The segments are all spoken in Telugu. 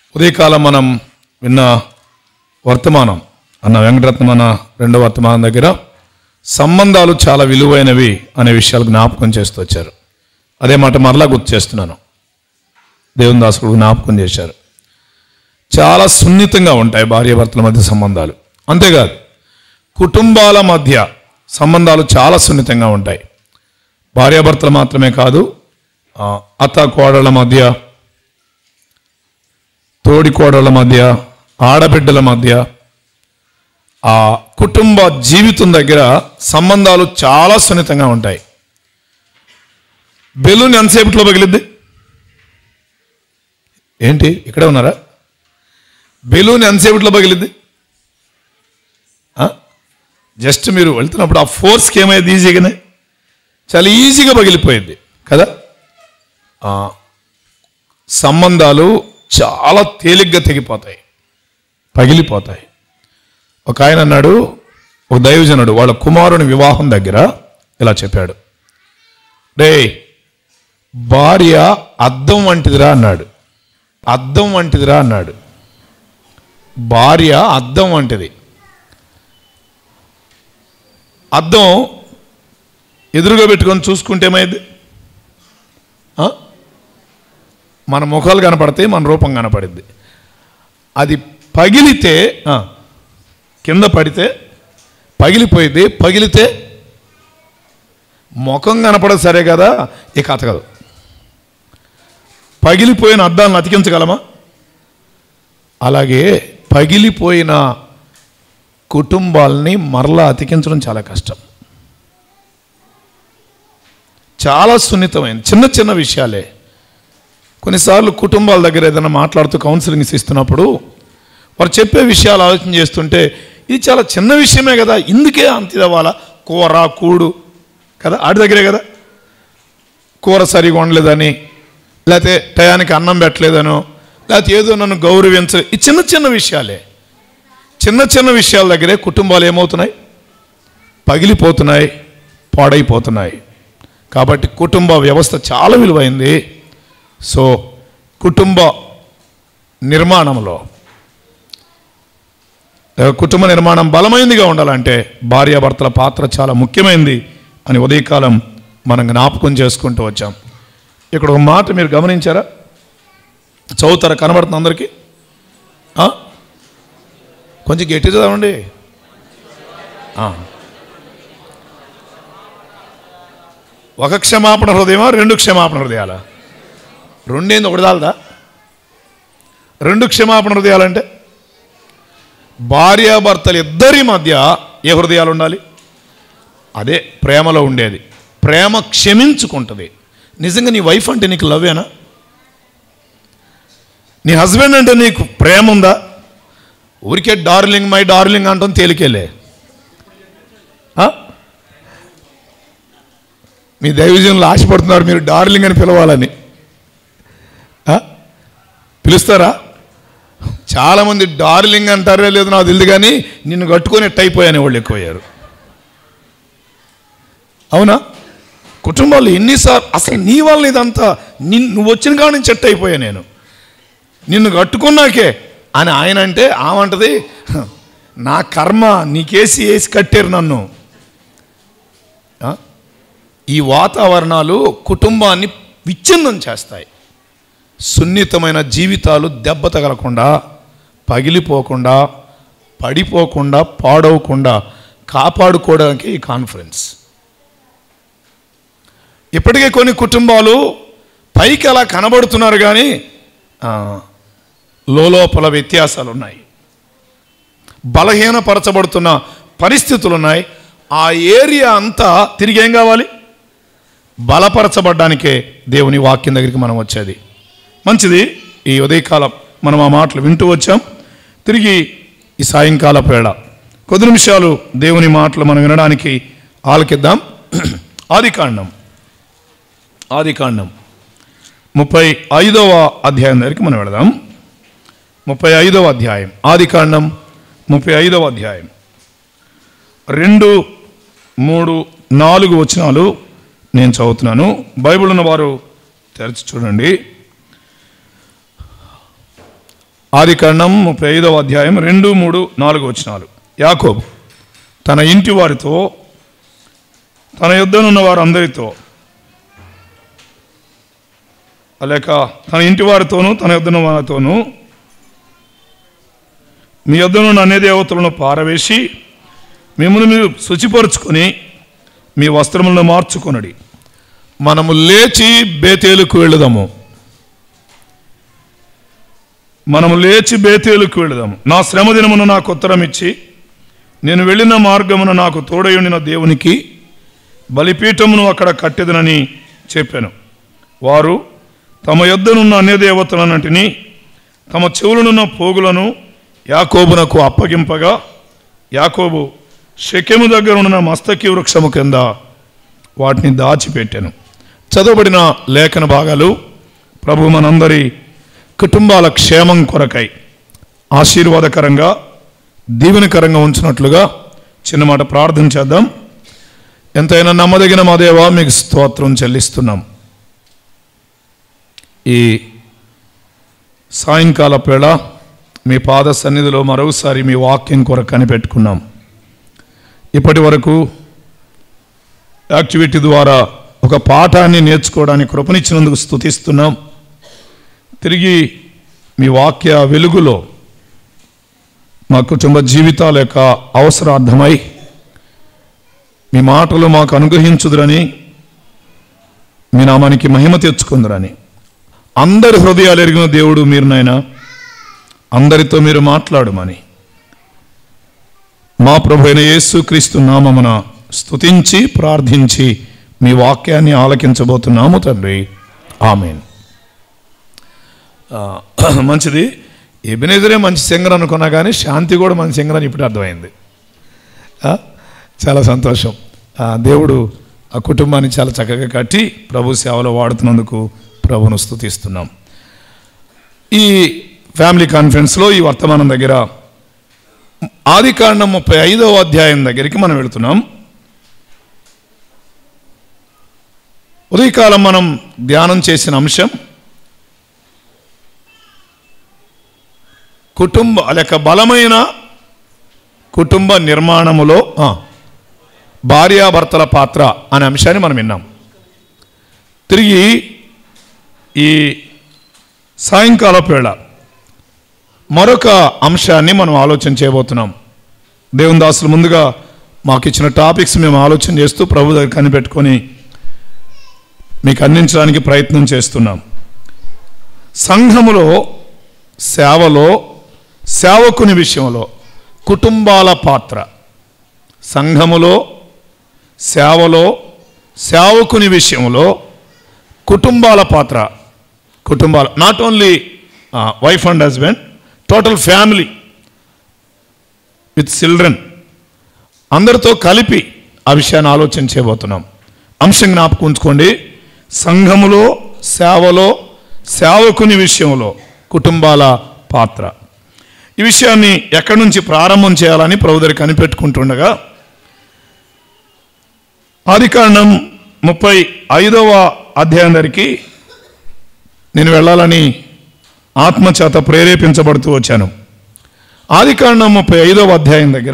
ఉదయకాలం మనం విన్న వర్తమానం అన్న వెంకటరత్నం అన్న రెండో వర్తమానం దగ్గర సంబంధాలు చాలా విలువైనవి అనే విషయాలు జ్ఞాపకం చేస్తూ వచ్చారు అదే మాట మరలా గుర్తు చేస్తున్నాను దేవుని దాసుడు జ్ఞాపకం చేశారు చాలా సున్నితంగా ఉంటాయి భార్యాభర్తల మధ్య సంబంధాలు అంతేకాదు కుటుంబాల మధ్య సంబంధాలు చాలా సున్నితంగా ఉంటాయి భార్యాభర్తలు మాత్రమే కాదు ఆ, అత్త కోడళ్ళ మధ్య తోడి కోడళ్ళ మధ్య ఆడబిడ్డల మధ్య ఆ కుటుంబ జీవితం దగ్గర సంబంధాలు చాలా సున్నితంగా ఉంటాయి బెలూన్ ఎంతసేపట్లో పగిలిద్ది ఏంటి ఇక్కడే ఉన్నారా బెలూన్ ఎంతసేపట్లో పగిలిద్ది ఆ? జస్ట్ మీరు వెళ్తున్నప్పుడు ఆ ఫోర్స్కి ఏమైంది ఈజీగానే చాలా ఈజీగా పగిలిపోయింది కదా ఆ, సంబంధాలు చాలా తేలిగ్గా తెగిపోతాయి పగిలిపోతాయి ఒక ఆయన అన్నాడు ఒక దైవజనుడు వాళ్ళ కుమారుని వివాహం దగ్గర ఇలా చెప్పాడు రే భార్య అద్దం వంటిదిరా అన్నాడు అద్దం వంటిదిరా అన్నాడు భార్య అద్దం వంటిది అద్దం ఎదురుగా పెట్టుకొని చూసుకుంటే ఏమైంది ఆ? మన ముఖాలు కనపడతాయి మన రూపం కనపడిద్ది అది పగిలితే ఆ, కింద పడితే పగిలిపోయింది పగిలితే ముఖం కనపడదు సరే కదా ఇక అతకదు పగిలిపోయిన అద్దాలను అతికించగలమా అలాగే పగిలిపోయిన కుటుంబాలని మరలా అతికించడం చాలా కష్టం చాలా సున్నితమైన చిన్న చిన్న విషయాలే కొన్నిసార్లు కుటుంబాల దగ్గర ఏదైనా మాట్లాడుతూ కౌన్సిలింగ్స్ ఇస్తున్నప్పుడు వారు చెప్పే విషయాలు ఆలోచన చేస్తుంటే ఇది చాలా చిన్న విషయమే కదా ఇందుకే అంత ఇది అవ్వాలా కూర కూడు కదా ఆడి దగ్గరే కదా కూర సరిగా ఉండలేదని లేకపోతే టయానికి అన్నం పెట్టలేదనో లేకపోతే ఏదో నన్ను గౌరవించ ఈ చిన్న చిన్న విషయాలే చిన్న చిన్న విషయాల దగ్గరే కుటుంబాలు ఏమవుతున్నాయి పగిలిపోతున్నాయి పాడైపోతున్నాయి కాబట్టి కుటుంబ వ్యవస్థ చాలా విలువైంది సో కుటుంబ నిర్మాణంలో లేక కుటుంబ నిర్మాణం బలమైనదిగా ఉండాలంటే భార్యాభర్తల పాత్ర చాలా ముఖ్యమైనది అని ఉదయకాలం మనం జ్ఞాపకం చేసుకుంటూ వచ్చాం ఇక్కడ ఒక మాట మీరు గమనించారా చదువుతారా కనబడుతుంది అందరికీ ఆ? కొంచెం గట్టి చదవండి ఆ. ఒక క్షమాపణ హృదయమా రెండు క్షమాపణ హృదయాలా రెండేంది ఒకటి దాల్దా రెండు క్షమాపణ హృదయాలంటే భార్యాభర్తలు ఇద్దరి మధ్య ఏ హృదయాలు ఉండాలి అదే ప్రేమలో ఉండేది ప్రేమ క్షమించుకుంటుంది నిజంగా నీ వైఫ్ అంటే నీకు లవ్వేనా నీ హస్బెండ్ అంటే నీకు ప్రేమ ఉందా ఊరికే డార్లింగ్ మై డార్లింగ్ అంటాం తేలికేలే ఆ? మీ దైవజనులు ఆశపడుతున్నారు మీరు డార్లింగ్ అని పిలవాలని ఆ? పిలుస్తారా చాలామంది డార్లింగ్ అంటారో లేదు నాకు తెలియదు కానీ నిన్ను కట్టుకొని ఎట్టయిపోయాని వాళ్ళు ఎక్కువయ్యారు అవునా కుటుంబాల్లో ఎన్నిసార్లు అసలు నీ వల్ల ఇదంతా నిన్ నువ్వు వచ్చిన కాడ నుంచి చెట్టు అయిపోయా నేను నిన్ను కట్టుకున్నాకే అని ఆయన అంటే ఆమంటది "హ, నా కర్మ నీకేసి వేసి కట్టారు నన్ను ఆ? ఈ వాతావరణాలు కుటుంబాన్ని విచ్ఛిన్నం చేస్తాయి సున్నితమైన జీవితాలు దెబ్బ తగలకుండా పగిలిపోకుండా పడిపోకుండా పాడవకుండా కాపాడుకోవడానికి ఈ కాన్ఫరెన్స్ ఇప్పటికే కొన్ని కుటుంబాలు పైకి అలా కనబడుతున్నారు కానీ ఆ, లోపల వ్యత్యాసాలు ఉన్నాయి బలహీనపరచబడుతున్న పరిస్థితులు ఉన్నాయి ఆ ఏరియా అంతా తిరిగి ఏం కావాలి బలపరచబడ్డానికే దేవుని వాక్యం దగ్గరికి మనం వచ్చేది మంచిది ఈ ఉదయకాలం మనం ఆ మాటలు వింటూ వచ్చాం తిరిగి ఈ సాయంకాల వేళ కొద్ది నిమిషాలు దేవుని మాటలు మనం వినడానికి ఆలకిద్దాం ఆదికాండం ఆదికాండం ముప్పై ఐదవ అధ్యాయం దగ్గరికి మనం వెళదాం ముప్పై ఐదవ అధ్యాయం ఆదికాండం ముప్పై ఐదవ అధ్యాయం రెండు మూడు నాలుగు వచనాలు నేను చదువుతున్నాను బైబిల్ ఉన్న వారు తెరచి చూడండి ఆది కాండం ముప్పై ఐదవ అధ్యాయం రెండు మూడు నాలుగు వచనాలు యాకోబు తన ఇంటి వారితో తన యుద్ధనున్న వారందరితో లేక తన ఇంటి వారితోనూ తన యుద్ధను వారితోనూ మీ యుద్ధనున్న అన్ని దేవతలను పారవేసి మిమ్మల్ని మీరు శుచిపరుచుకొని మీ వస్త్రములను మార్చుకొనడి మనము లేచి బేతేలుకు వెళుదాము మనము లేచి బేతేలుకు వెళుదాము నా శ్రమ దినమున నాకు ఉత్తరం ఇచ్చి నేను వెళ్ళిన మార్గమున నాకు తోడయుండిన దేవునికి బలిపీఠమును అక్కడ కట్టెదనని చెప్పాను వారు తమ యొద్దనున్న అన్య దేవతలన్నింటినీ తమ చెవులనున్న పోగులను యాకోబునకు అప్పగింపగా యాకోబు షెకెము దగ్గర ఉన్న మస్తకి వృక్షము కింద వాటిని దాచిపెట్టాను చదవబడిన లేఖన భాగాలు ప్రభు మనందరి కుటుంబాల క్షేమం కొరకై ఆశీర్వాదకరంగా దీవెనకరంగా ఉంచినట్లుగా చిన్న మాట ప్రార్థన చేద్దాం ఎంతైనా నమ్మదగిన మా దేవా మీకు స్తోత్రం చెల్లిస్తున్నాం ఈ సాయంకాల వేళ మీ పాద సన్నిధిలో మరోసారి మీ వాక్యం కొరకు కనిపెట్టుకున్నాం ఇప్పటి వరకు యాక్టివిటీ ద్వారా ఒక పాఠాన్ని నేర్చుకోవడానికి కృపనిచ్చినందుకు స్తుతిస్తున్నాం తిరిగి మీ వాక్య వెలుగులో మా కుటుంబ జీవితాల యొక్క అవసరార్థమై మీ మాటలు మాకు అనుగ్రహించుదురని మీ నామానికి మహిమ తెచ్చుకుందురని అందరి హృదయాలు ఎరిగిన దేవుడు మీరు నాయన అందరితో మీరు మాట్లాడమని మా ప్రభు అయిన యేసుక్రీస్తు నామమున స్తుతించి ప్రార్థించి మీ వాక్యాన్ని ఆలకించబోతున్నాము తండ్రి ఆమెన్ మంచిది ఎబినేజరే మంచి సింగర్ అనుకున్నా కానీ శాంతి కూడా మంచి సింగర్ అని ఇప్పుడు అర్థమైంది ఆ, చాలా సంతోషం ఆ, దేవుడు ఆ కుటుంబాన్ని చాలా చక్కగా కట్టి ప్రభు సేవలో వాడుతున్నందుకు ప్రభును స్తుతిస్తున్నాం ఈ ఫ్యామిలీ కాన్ఫరెన్స్లో ఈ వర్తమానం దగ్గర ఆది కాండం ముప్పై ఐదవ అధ్యాయం దగ్గరికి మనం వెళుతున్నాం ఉదయకాలం మనం ధ్యానం చేసిన అంశం కుటుంబ లేక బలమైన కుటుంబ నిర్మాణములో ఆ, భార్యాభర్తల పాత్ర అనే అంశాన్ని మనం విన్నాం తిరిగి ఈ సాయంకాలపు వేళ మరొక అంశాన్ని మనం ఆలోచన చేయబోతున్నాం దేవుని దాసులు ముందుగా మాకు ఇచ్చిన టాపిక్స్ మేము ఆలోచన చేస్తూ ప్రభు దగ్గర కనిపెట్టుకొని మీకు అందించడానికి ప్రయత్నం చేస్తున్నాం సంఘములో సేవలో సేవకుని విషయంలో కుటుంబాల పాత్ర సంఘములో సేవలో సేవకుని విషయంలో కుటుంబాల పాత్ర కుటుంబాల not only wife and husband total family with children అందరితో కలిపి ఆ విషయాన్ని ఆలోచన చేయబోతున్నాం అంశం జ్ఞాపకం ఉంచుకోండి సంఘములో సేవలో సేవకుని విషయంలో కుటుంబాల పాత్ర ఈ విషయాన్ని ఎక్కడి నుంచి ప్రారంభం చేయాలని ప్రభుదరి కనిపెట్టుకుంటుండగా ఆదికాండం ముప్పై ఐదవ అధ్యాయం దగ్గరికి నేను వెళ్ళాలని ఆత్మచేత ప్రేరేపించబడుతూ వచ్చాను ఆదికాండం ముప్పై ఐదవ అధ్యాయం దగ్గర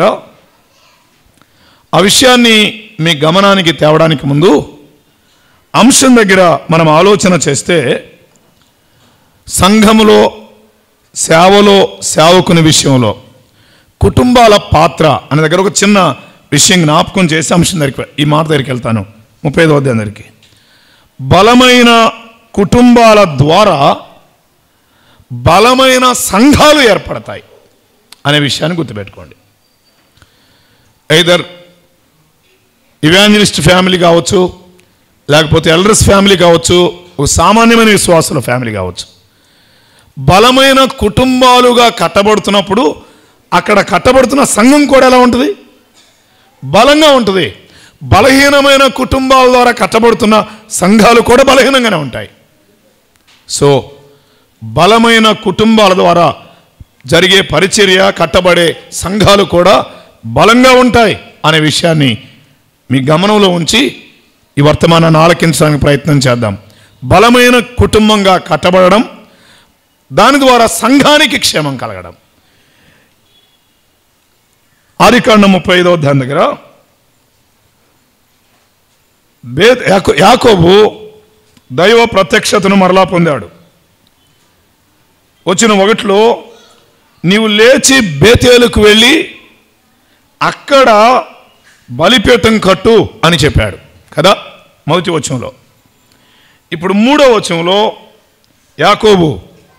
ఆ విషయాన్ని మీ గమనానికి తేవడానికి ముందు అంశం దగ్గర మనం ఆలోచన చేస్తే సంఘములో సేవలో సేవకుని విషయంలో కుటుంబాల పాత్ర అనే దగ్గర ఒక చిన్న విషయం జ్ఞాపకం చేసి అంశం దగ్గరికి ఈ మాట దగ్గరికి వెళ్తాను ముప్పై ఐదో అధ్యాయం దగ్గరికి బలమైన కుటుంబాల ద్వారా బలమైన సంఘాలు ఏర్పడతాయి అనే విషయాన్ని గుర్తుపెట్టుకోండి ఐదర్ ఇవాంజలిస్ట్ ఫ్యామిలీ కావచ్చు లేకపోతే ఎల్డర్స్ ఫ్యామిలీ కావచ్చు ఒక సామాన్యమైన విశ్వాసుల ఫ్యామిలీ కావచ్చు బలమైన కుటుంబాలుగా కట్టబడుతున్నప్పుడు అక్కడ కట్టబడుతున్న సంఘం కూడా ఎలా ఉంటుంది బలంగా ఉంటుంది బలహీనమైన కుటుంబాల ద్వారా కట్టబడుతున్న సంఘాలు కూడా బలహీనంగానే ఉంటాయి సో బలమైన కుటుంబాల ద్వారా జరిగే పరిచర్య కట్టబడే సంఘాలు కూడా బలంగా ఉంటాయి అనే విషయాన్ని మీ గమనంలో ఉంచి ఈ వర్తమానాన్ని ఆలకించడానికి ప్రయత్నం చేద్దాం బలమైన కుటుంబంగా కట్టబడడం దాని ద్వారా సంఘానికి క్షేమం కలగడం ఆదికాండం ముప్పై ఐదో అధ్యాయం దగ్గర బే యాకో- యాకోబు దైవ ప్రత్యక్షతను మరలా పొందాడు వచ్చిన ఒకటిలో నీవు లేచి బేతేలుకు వెళ్ళి అక్కడ బలిపీఠం కట్టు అని చెప్పాడు కదా మొదటి వచనంలో ఇప్పుడు మూడో వచనంలో యాకోబు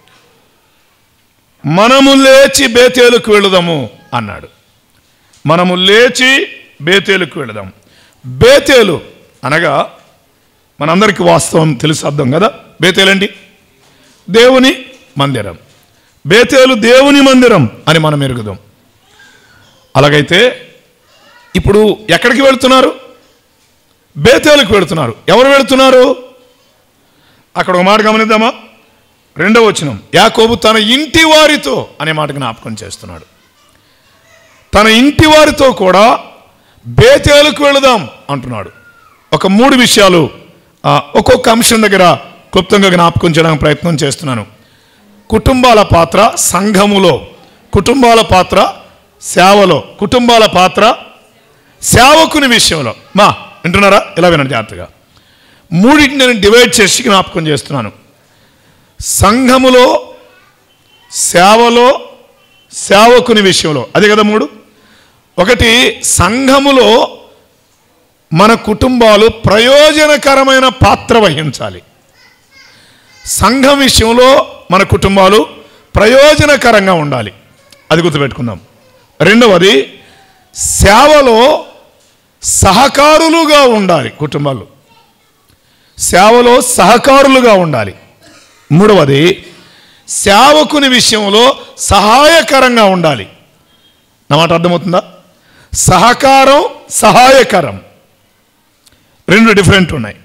మనము లేచి బేతేలుకు వెళుదాము అన్నాడు మనము లేచి బేతేలుకు వెళదాం బేతేలు అనగా మనందరికీ వాస్తవం తెలుసు అర్థం కదా బేతేలండి దేవుని మందిరం బేతేలు దేవుని మందిరం అని మనం ఎరుగుదాం అలాగైతే ఇప్పుడు ఎక్కడికి వెళుతున్నారు బేతేలుకు వెళుతున్నారు ఎవరు వెళుతున్నారు అక్కడ ఒక మాట గమనిద్దామా రెండవ వచనం యాకోబు తన ఇంటి వారితో అనే మాట జ్ఞాపకం చేస్తున్నాడు తన ఇంటి వారితో కూడా బేతేలుకు వెళదాం అంటున్నాడు ఒక మూడు విషయాలు ఆ, ఒక్కొక్క అంశం దగ్గర క్లుప్తంగా జ్ఞాపకం చేయడానికి ప్రయత్నం చేస్తున్నాను కుటుంబాల పాత్ర సంఘములో కుటుంబాల పాత్ర సేవలో కుటుంబాల పాత్ర సేవకుని విషయంలో మా వింటున్నారా ఇలా వినండి జాగ్రత్తగా మూడింటిని నేను డివైడ్ చేసి జ్ఞాపకం చేస్తున్నాను సంఘములో సేవలో సేవకుని విషయంలో అదే కదా మూడు ఒకటి సంఘములో మన కుటుంబాలు ప్రయోజనకరమైన పాత్ర వహించాలి సంఘం విషయంలో మన కుటుంబాలు ప్రయోజనకరంగా ఉండాలి అది గుర్తుపెట్టుకుందాం రెండవది సేవలో సహకారులుగా ఉండాలి కుటుంబాలు సేవలో సహకారులుగా ఉండాలి మూడవది సేవకుని విషయంలో సహాయకరంగా ఉండాలి నా మాట అర్థమవుతుందా సహకారం సహాయకరం రెండు డిఫరెంట్ ఉన్నాయి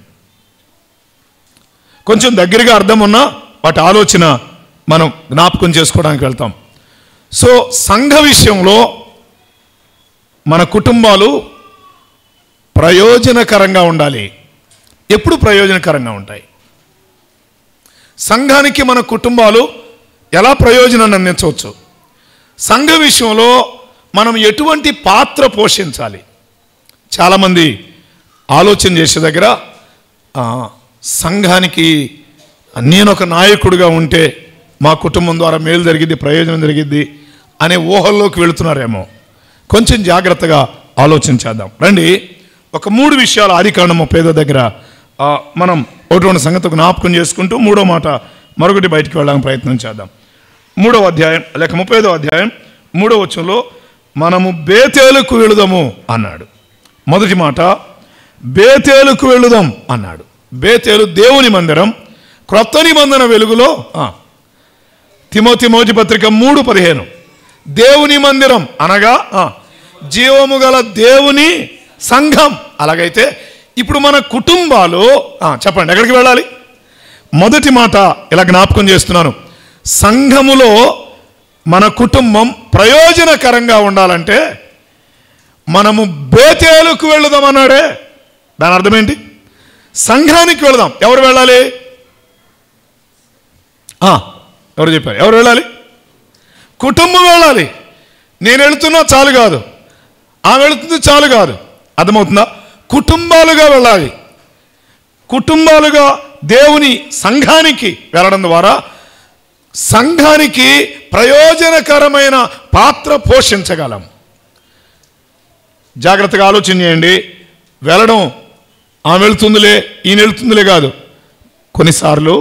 కొంచెం దగ్గరగా అర్థం ఉన్నా వాటి ఆలోచన మనం జ్ఞాపకం చేసుకోవడానికి వెళ్తాం సో సంఘ విషయంలో మన కుటుంబాలు ప్రయోజనకరంగా ఉండాలి ఎప్పుడు ప్రయోజనకరంగా ఉంటాయి సంఘానికి మన కుటుంబాలు ఎలా ప్రయోజనాన్ని అందించవచ్చు సంఘ విషయంలో మనం ఎటువంటి పాత్ర పోషించాలి చాలామంది ఆలోచన చేసే దగ్గర ఆ, సంఘానికి నేను ఒక నాయకుడిగా ఉంటే మా కుటుంబం ద్వారా మేలు జరిగిద్ది ప్రయోజనం జరిగిద్ది అనే ఊహల్లోకి వెళుతున్నారేమో కొంచెం జాగ్రత్తగా ఆలోచన చేద్దాం రండి ఒక మూడు విషయాలు ఆదికాండం ముప్పై ఐదో దగ్గర ఆ, మనం ఒకటి రెండు సంగతి జ్ఞాపకం చేసుకుంటూ మూడో మాట మరొకటి బయటికి వెళ్ళడానికి ప్రయత్నం చేద్దాం మూడవ అధ్యాయం లేక ముప్పై ఐదో అధ్యాయం మూడవ వచ్చంలో మనము బేతేలుకు వెళుదాము అన్నాడు మొదటి మాట బేతేలుకు వెళుదాం అన్నాడు బేతేలు దేవుని మందిరం క్రొత్త నిబంధన వెలుగులో ఆ, తిమోతి మోజి పత్రిక మూడు పదిహేను దేవుని మందిరం అనగా ఆ, జీవము గల దేవుని సంఘం అలాగైతే ఇప్పుడు మన కుటుంబాలు ఆ, చెప్పండి ఎక్కడికి వెళ్ళాలి మొదటి మాట ఇలా జ్ఞాపకం చేస్తున్నాను సంఘములో మన కుటుంబం ప్రయోజనకరంగా ఉండాలంటే మనము బేతేలుకు వెళుదాం అన్నాడే దాని అర్థం ఏంటి సంఘానికి వెళదాం ఎవరు వెళ్ళాలి ఆ, ఎవరు చెప్పారు ఎవరు వెళ్ళాలి కుటుంబం వెళ్ళాలి నేను వెళుతున్నా చాలు కాదు ఆమె వెళుతుంది చాలు కాదు అర్థమవుతుందా కుటుంబాలుగా వెళ్ళాలి కుటుంబాలుగా దేవుని సంఘానికి వెళ్ళడం ద్వారా సంఘానికి ప్రయోజనకరమైన పాత్ర పోషించగలం జాగ్రత్తగా ఆలోచన చేయండి వెళ్ళడం ఆమె వెళ్తుందిలే ఈయన వెళ్తుందిలే కాదు కొన్నిసార్లు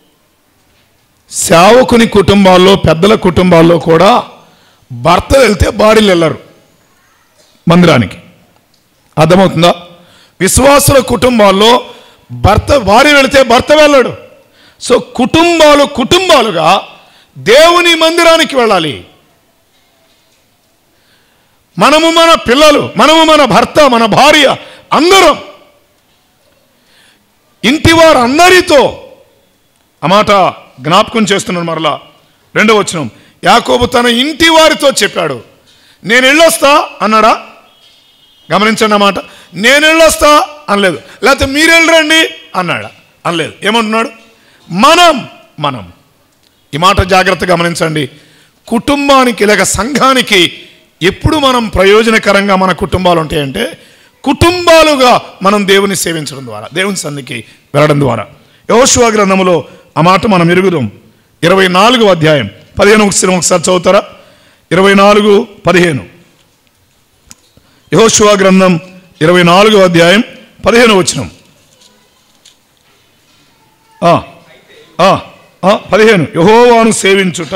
సేవకుని కుటుంబాల్లో పెద్దల కుటుంబాల్లో కూడా భర్త వెళ్తే బాడీలు వెళ్ళరు మందిరానికి అర్థమవుతుందా విశ్వాసుల కుటుంబాల్లో భర్త భార్య వెళితే భర్త వెళ్ళడు సో కుటుంబాలు కుటుంబాలుగా దేవుని మందిరానికి వెళ్ళాలి మనము మన పిల్లలు మనము మన భర్త మన భార్య అందరం ఇంటి వారందరితో ఆ మాట జ్ఞాపకం చేస్తున్నాను మరలా రెండవ వచనం యాకోబు తన ఇంటి వారితో చెప్పాడు నేను వెళ్ళొస్తా అన్నాడా గమనించండి అన్నమాట నేను వెళ్ళొస్తా అనలేదు లేకపోతే మీరు వెళ్ళరండి అన్నాడా అనలేదు ఏమంటున్నాడు మనం మనం ఈ మాట జాగ్రత్త గమనించండి కుటుంబానికి లేక సంఘానికి ఎప్పుడు మనం ప్రయోజనకరంగా మన కుటుంబాలు ఉంటాయంటే కుటుంబాలుగా మనం దేవుని సేవించడం ద్వారా దేవుని సన్నిధికి వెళ్ళడం ద్వారా యోశువ గ్రంథములో ఆ మాట మనం ఎరుగుదాం ఇరవై నాలుగు అధ్యాయం పదిహేను ఒకసారి ఒకసారి చదువుతారా ఇరవై నాలుగు పదిహేను యహోశువ గ్రంథం ఇరవై నాలుగో అధ్యాయం పదిహేను వచనం ఆ, ఆ, ఆ, పదిహేను యహోవాను సేవించుట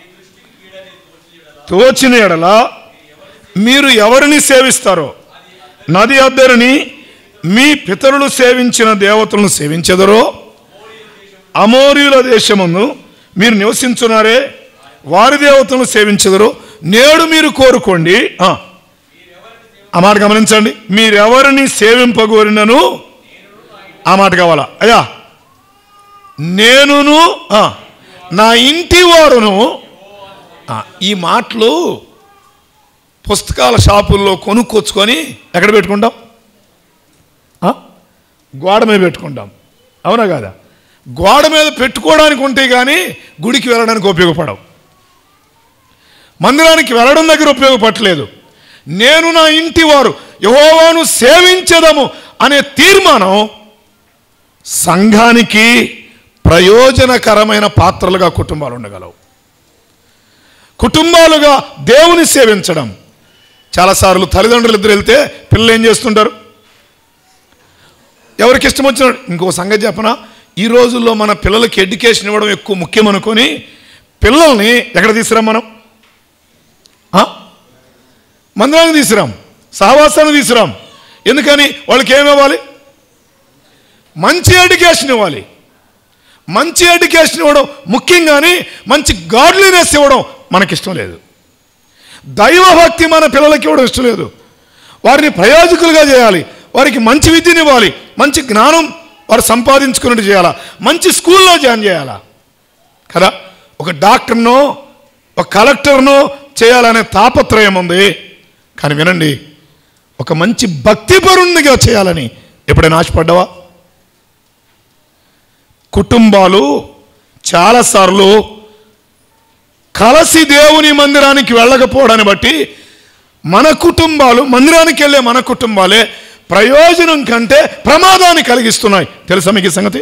తోచిన ఎడల మీరు ఎవరిని సేవిస్తారో నది అద్దరిని మీ పితరులు సేవించిన దేవతలను సేవించెదరో అమోరియుల దేశమందు మీరు నివసించున్నారే వారి దేవతలను సేవించెదరో నేడు మీరు కోరుకోండి ఆ, ఆ మాట గమనించండి మీరెవరిని సేవింపగోరినను ఆ మాట కావాలా అయ్యా నేనును ఆ, నా ఇంటి వారును ఆ, ఈ మాటలు పుస్తకాల షాపుల్లో కొనుక్కొచ్చుకొని ఎక్కడ పెట్టుకుంటాం ఆ? గోడ మీద పెట్టుకుంటాం అవునా కాదా గోడ మీద పెట్టుకోవడానికి ఉంటే కానీ గుడికి వెళ్ళడానికి ఉపయోగపడవు మందిరానికి వెళ్ళడం దగ్గర ఉపయోగపడలేదు నేను నా ఇంటి వారు యహోవాను సేవించదము అనే తీర్మానం సంఘానికి ప్రయోజనకరమైన పాత్రలుగా కుటుంబాలు ఉండగలవు కుటుంబాలుగా దేవుని సేవించడం చాలాసార్లు తల్లిదండ్రులు ఇద్దరు వెళ్తే పిల్లలు ఏం చేస్తుంటారు ఎవరికి ఇష్టం వచ్చినాడు ఇంకో సంగతి చెప్పనా ఈ రోజుల్లో మన పిల్లలకి ఎడ్యుకేషన్ ఇవ్వడం ఎక్కువ ముఖ్యం అనుకొని పిల్లల్ని ఎక్కడ తీసుకురాం మనం ఆ? మందిరానికి తీసుకురాం సహవాసానికి తీసుకురాం ఎందుకని వాళ్ళకి ఏమి ఇవ్వాలి మంచి ఎడ్యుకేషన్ ఇవ్వాలి మంచి ఎడ్యుకేషన్ ఇవ్వడం ముఖ్యంగాని మంచి గాడ్లీనెస్ ఇవ్వడం మనకిష్టం లేదు దైవభక్తి మన పిల్లలకి ఇవ్వడం ఇష్టం లేదు వారిని ప్రయోజకులుగా చేయాలి వారికి మంచి విద్యను ఇవ్వాలి మంచి జ్ఞానం వారు సంపాదించుకున్నట్టు చేయాలా మంచి స్కూల్లో జాయిన్ చేయాలా కదా ఒక డాక్టర్నో ఒక కలెక్టర్నో చేయాలనే తాపత్రయం ఉంది కానీ వినండి ఒక మంచి భక్తిపరుణ్ణిగా చేయాలని ఎప్పుడైనా ఆశపడ్డావా కుటుంబాలు చాలాసార్లు కలిసి దేవుని మందిరానికి వెళ్ళకపోవడాన్ని బట్టి మన కుటుంబాలు మందిరానికి వెళ్ళే మన కుటుంబాలే ప్రయోజనం కంటే ప్రమాదాన్ని కలిగిస్తున్నాయి తెలుసా మీకు ఈ సంగతి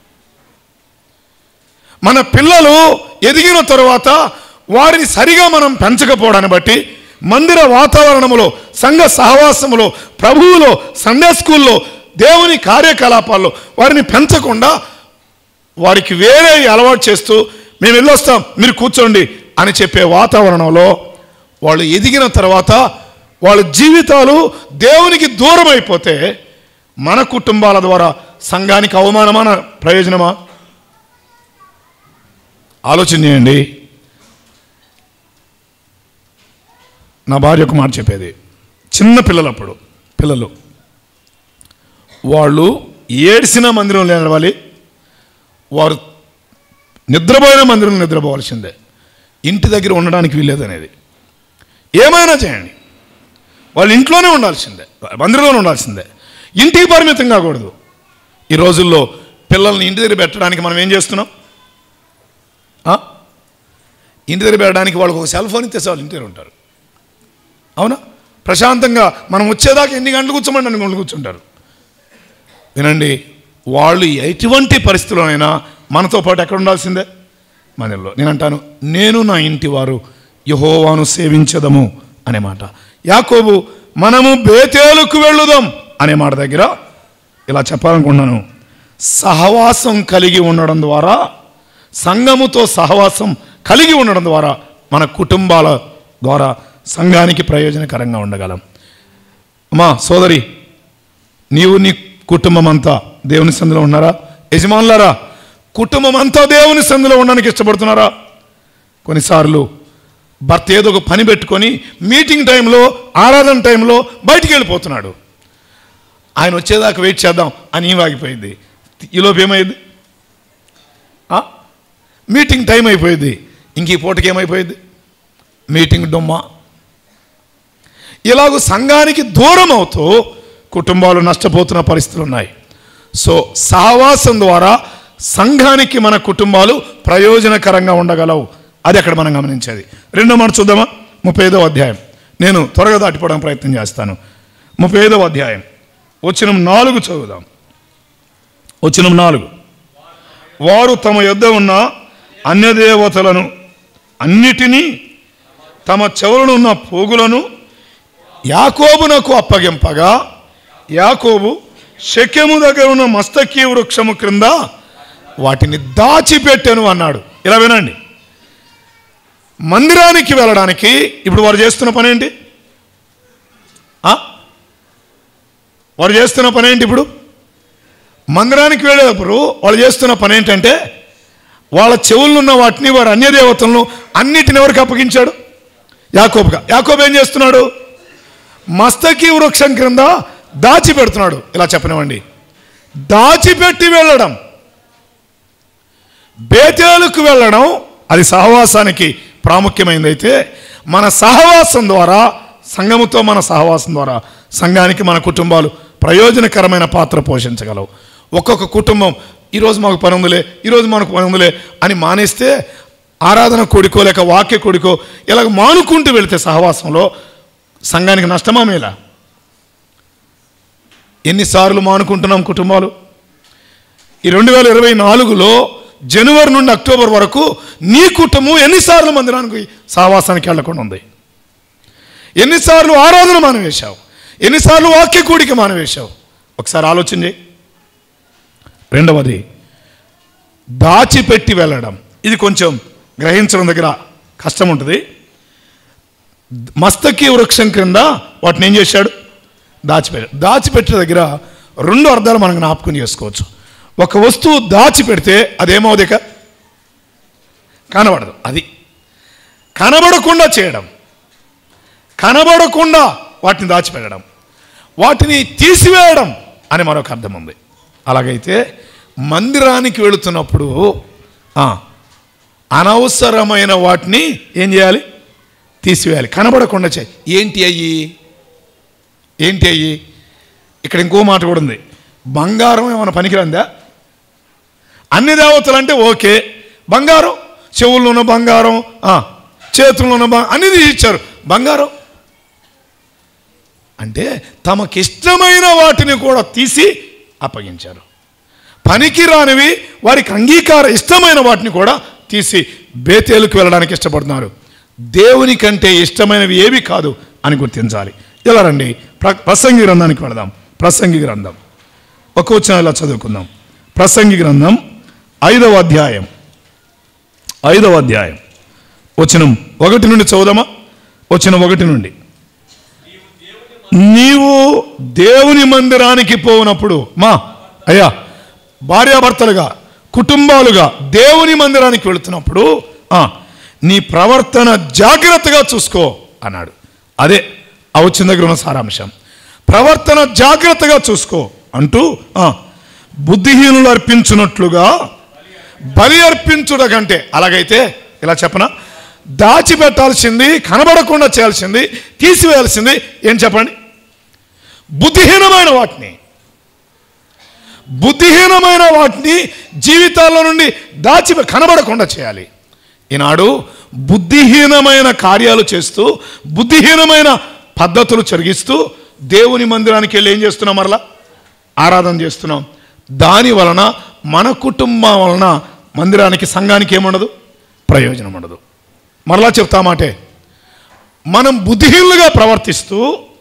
మన పిల్లలు ఎదిగిన తరువాత వారిని సరిగా మనం పెంచకపోవడాన్ని బట్టి మందిర వాతావరణములో సంఘ సహవాసములో ప్రభువులో సండే స్కూల్లో దేవుని కార్యకలాపాల్లో వారిని పెంచకుండా వారికి వేరే అలవాటు చేస్తూ మేము వెళ్ళొస్తాం మీరు కూర్చోండి అని చెప్పే వాతావరణంలో వాళ్ళు ఎదిగిన తర్వాత వాళ్ళ జీవితాలు దేవునికి దూరం అయిపోతే మన కుటుంబాల ద్వారా సంఘానికి అవమానమా ప్రయోజనమా ఆలోచన చేయండి నా భార్య ఒక మాట చెప్పేది చిన్న పిల్లలప్పుడు పిల్లలు వాళ్ళు ఏడ్చిన మందిరంలో నడవాలి వారు నిద్రపోయిన మందిరంలో నిద్రపోవాల్సిందే ఇంటి దగ్గర ఉండడానికి వీల్లేదనేది ఏమైనా చేయండి వాళ్ళు ఇంట్లోనే ఉండాల్సిందే మందిరంలోనే ఉండాల్సిందే ఇంటికి పరిమితం కాకూడదు ఈ రోజుల్లో పిల్లల్ని ఇంటి దగ్గర పెట్టడానికి మనం ఏం చేస్తున్నాం ఆ? ఇంటి దగ్గర పెట్టడానికి వాళ్ళకి ఒక సెల్ ఫోన్ ఇస్తే వాళ్ళు ఇంటి దగ్గర ఉంటారు అవునా ప్రశాంతంగా మనం వచ్చేదాకా ఎన్ని గంటలు కూర్చోమని అన్ని గంటలు కూర్చుంటారు వినండి వాళ్ళు ఎటువంటి పరిస్థితుల్లోనైనా మనతో పాటు ఎక్కడ ఉండాల్సిందే మనలో నేను అంటాను నేను నా ఇంటి వారు యహోవాను సేవించదము అనే మాట యాకోబు మనము బేతేలుకు వెళ్ళుదాం అనే మాట దగ్గర ఇలా చెప్పాలనుకున్నాను సహవాసం కలిగి ఉండడం ద్వారా సంఘముతో సహవాసం కలిగి ఉండడం ద్వారా మన కుటుంబాల ద్వారా సంఘానికి ప్రయోజనకరంగా ఉండగలం అమ్మా సోదరి నీవు నీ కుటుంబం అంతా దేవుని సందులో ఉన్నారా యజమానులారా కుటుంబం అంతా దేవుని సందులో ఉండడానికి ఇష్టపడుతున్నారా కొన్నిసార్లు భర్త ఏదో ఒక పని పెట్టుకొని మీటింగ్ టైంలో ఆరాధన టైంలో బయటికి వెళ్ళిపోతున్నాడు ఆయన వచ్చేదాకా వెయిట్ చేద్దాం అని ఈమె ఆగిపోయింది ఈలోపు ఏమైంది ఆ? మీటింగ్ టైం అయిపోయింది ఇంక ఈ పూటకి ఏమైపోయింది మీటింగ్ డొమ్మ ఇలాగ సంఘానికి దూరం అవుతూ కుటుంబాలు నష్టపోతున్న పరిస్థితులు ఉన్నాయి సో సహవాసం ద్వారా సంఘానికి మన కుటుంబాలు ప్రయోజనకరంగా ఉండగలవు అది అక్కడ మనం గమనించేది రెండో మాట చూద్దామా ముప్పై ఐదవ అధ్యాయం నేను త్వరగా దాటిపోవడానికి ప్రయత్నం చేస్తాను ముప్పై ఐదవ అధ్యాయం వచ్చిన నాలుగు చదువుదాం వచ్చిన నాలుగు వారు తమ యొద్ద ఉన్న అన్యదేవతలను అన్నిటినీ తమ చెవులను ఉన్న పోగులను యాకోబునకు అప్పగింపగా యాకోబు శక్యము దగ్గర ఉన్న మస్తకీ వృక్షము క్రింద వాటిని దాచిపెట్టాను అన్నాడు ఇలా వినండి మందిరానికి వెళ్ళడానికి ఇప్పుడు వారు చేస్తున్న పని ఏంటి ఆ? వారు చేస్తున్న పని ఏంటి ఇప్పుడు మందిరానికి వెళ్ళేటప్పుడు వాళ్ళు చేస్తున్న పని ఏంటంటే వాళ్ళ చెవుల్లో ఉన్న వాటిని వారు అన్యదేవతలను అన్నిటిని ఎవరికి అప్పగించాడు యాకోబుగా యాకోబు ఏం చేస్తున్నాడు మస్తకి వృక్షం క్రింద దాచిపెడుతున్నాడు ఇలా చెప్పనివ్వండి దాచిపెట్టి వెళ్ళడం బేతేలుకు వెళ్ళడం అది సహవాసానికి ప్రాముఖ్యమైనదైతే మన సహవాసం ద్వారా సంఘముతో మన సహవాసం ద్వారా సంఘానికి మన కుటుంబాలు ప్రయోజనకరమైన పాత్ర పోషించగలవు ఒక్కొక్క కుటుంబం ఈరోజు మాకు పని ఉందిలే ఈరోజు మనకు పని ఉందిలే అని మానేస్తే ఆరాధన కొడుకో లేక వాక్య కొడుకో ఇలాగ మానుకుంటూ వెళితే సహవాసంలో సంఘానికి నష్టమా మేలా ఎన్నిసార్లు మానుకుంటున్నాం కుటుంబాలు ఈ రెండు వేల ఇరవై నాలుగులో జనవరి నుండి అక్టోబర్ వరకు నీ కుటుంబం ఎన్నిసార్లు మందిరానికి సహవాసానికి వెళ్లకుండా ఉంది ఎన్నిసార్లు ఆరాధన మానవేశావు ఎన్నిసార్లు వాక్య కూడిక మానవేశావు ఒకసారి ఆలోచన చేయి రెండవది దాచిపెట్టి వెళ్ళడం ఇది కొంచెం గ్రహించడం దగ్గర కష్టం ఉంటుంది మస్తకి వృక్షం క్రింద వాటిని ఏం చేశాడు దాచిపెట్టాడు దాచిపెట్టిన దగ్గర రెండు అర్థాలు మనం జ్ఞాపకం చేసుకోవచ్చు ఒక వస్తువు దాచిపెడితే అదేమవుది ఇక కనబడదు అది కనబడకుండా చేయడం కనబడకుండా వాటిని దాచిపెట్టడం వాటిని తీసివేయడం అని మరొక అర్థం ఉంది అలాగైతే మందిరానికి వెళుతున్నప్పుడు ఆ, అనవసరమైన వాటిని ఏం చేయాలి తీసివేయాలి కనబడకుండా చేయి ఏంటి అయ్యి ఏంటి అయ్యి ఇక్కడ ఇంకో మాట కూడా ఉంది బంగారం ఏమైనా పనికిరందా అన్ని దేవతలు అంటే ఓకే బంగారం చెవుల్లో ఉన్న బంగారం ఆ, చేతుల్లో ఉన్న బంగారం అన్ని తీసి ఇచ్చారు బంగారం అంటే తమకిష్టమైన వాటిని కూడా తీసి అప్పగించారు పనికి రానివి వారికి అంగీకార ఇష్టమైన వాటిని కూడా తీసి బేతేలుకు వెళ్ళడానికి ఇష్టపడుతున్నారు దేవుని కంటే ఇష్టమైనవి ఏవి కాదు అని గుర్తించాలి ఇలా రండి ప్ర- ప్రసంగి గ్రంథానికి వెళదాం ప్రసంగి గ్రంథం ఒక వచ్చిన ఇలా చదువుకుందాం ప్రసంగి గ్రంథం ఐదవ అధ్యాయం ఐదవ అధ్యాయం వచనం ఒకటి నుండి చదువుదామా వచనం ఒకటి నుండి నీవు దేవుని మందిరానికి పోనప్పుడు మా అయ్యా భార్యాభర్తలుగా కుటుంబాలుగా దేవుని మందిరానికి వెళుతున్నప్పుడు ఆ, నీ ప్రవర్తన జాగ్రత్తగా చూసుకో అన్నాడు అదే ఆ వచ్చిన దగ్గర ఉన్న సారాంశం ప్రవర్తన జాగ్రత్తగా చూసుకో అంటూ ఆ, బుద్ధిహీనులు అర్పించున్నట్లుగా బలి అర్పించుట కంటే అలాగైతే ఇలా చెప్పనా దాచిపెట్టాల్సింది కనబడకుండా చేయాల్సింది తీసివేయాల్సింది ఏం చెప్పండి బుద్ధిహీనమైన వాటిని బుద్ధిహీనమైన వాటిని జీవితాల్లో నుండి దాచి కనబడకుండా చేయాలి ఈనాడు బుద్ధిహీనమైన కార్యాలు చేస్తూ బుద్ధిహీనమైన పద్ధతులు జరిగిస్తూ దేవుని మందిరానికి వెళ్ళి ఏం చేస్తున్నాం మరలా ఆరాధన చేస్తున్నాం దాని వలన మన కుటుంబం వలన మందిరానికి సంఘానికి ఏముండదు ప్రయోజనం ఉండదు మరలా చెప్తా మాటే మనం బుద్ధిహీనులుగా ప్రవర్తిస్తూ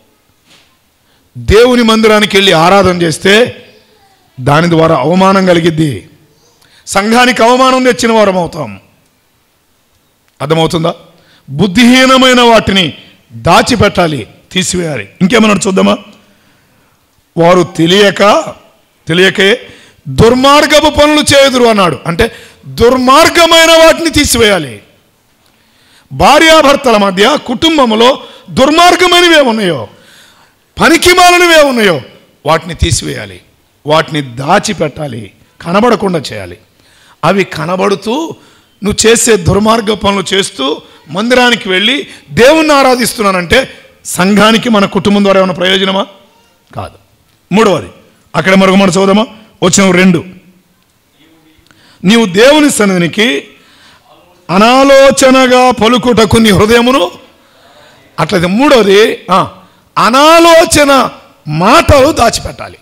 దేవుని మందిరానికి వెళ్ళి ఆరాధన చేస్తే దాని ద్వారా అవమానం కలిగిద్ది సంఘానికి అవమానం తెచ్చిన వారం అవుతాం అర్థమవుతుందా బుద్ధిహీనమైన వాటిని దాచిపెట్టాలి తీసివేయాలి ఇంకేమన్నా చూద్దామా వారు తెలియక తెలియకే దుర్మార్గపు పనులు చేయుదురు అన్నాడు అంటే దుర్మార్గమైన వాటిని తీసివేయాలి భార్యాభర్తల మధ్య కుటుంబంలో దుర్మార్గమైనవి ఉన్నాయో పనికి మాలనివే ఉన్నాయో వాటిని తీసివేయాలి వాటిని దాచిపెట్టాలి కనబడకుండా చేయాలి అవి కనబడుతూ నువ్వు చేసే దుర్మార్గ పనులు చేస్తూ మందిరానికి వెళ్ళి దేవుణ్ణి ఆరాధిస్తున్నానంటే సంఘానికి మన కుటుంబం ద్వారా ఏమైనా ప్రయోజనమా కాదు మూడవది అక్కడ మరొక మాట చదువుదామా వచ్చిన రెండు నీవు దేవుని సన్నిధినికి అనాలోచనగా పలుకుటకు నీ హృదయమును అట్లయితే మూడోది ఆ, అనాలోచన మాటలు దాచిపెట్టాలి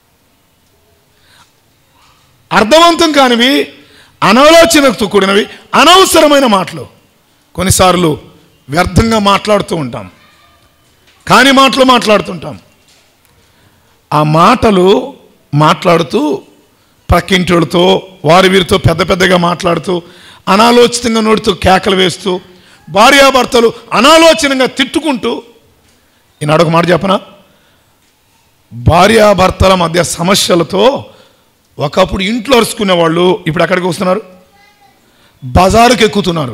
అర్థవంతం కానివి అనాలోచనతో కూడినవి అనవసరమైన మాటలు కొన్నిసార్లు వ్యర్థంగా మాట్లాడుతూ ఉంటాం కాని మాటలు మాట్లాడుతుంటాం ఆ మాటలు మాట్లాడుతూ పక్కింటోళ్ళతో వారి వీరితో పెద్ద పెద్దగా మాట్లాడుతూ అనాలోచితంగా నోడుతూ కేకలు వేస్తూ భార్యాభర్తలు అనాలోచనంగా తిట్టుకుంటూ ఈనాడు ఒక మాట చెప్పనా భార్యాభర్తల మధ్య సమస్యలతో ఒకప్పుడు ఇంట్లో అరుచుకునే వాళ్ళు ఇప్పుడు ఎక్కడికి వస్తున్నారు బజారుకి ఎక్కుతున్నారు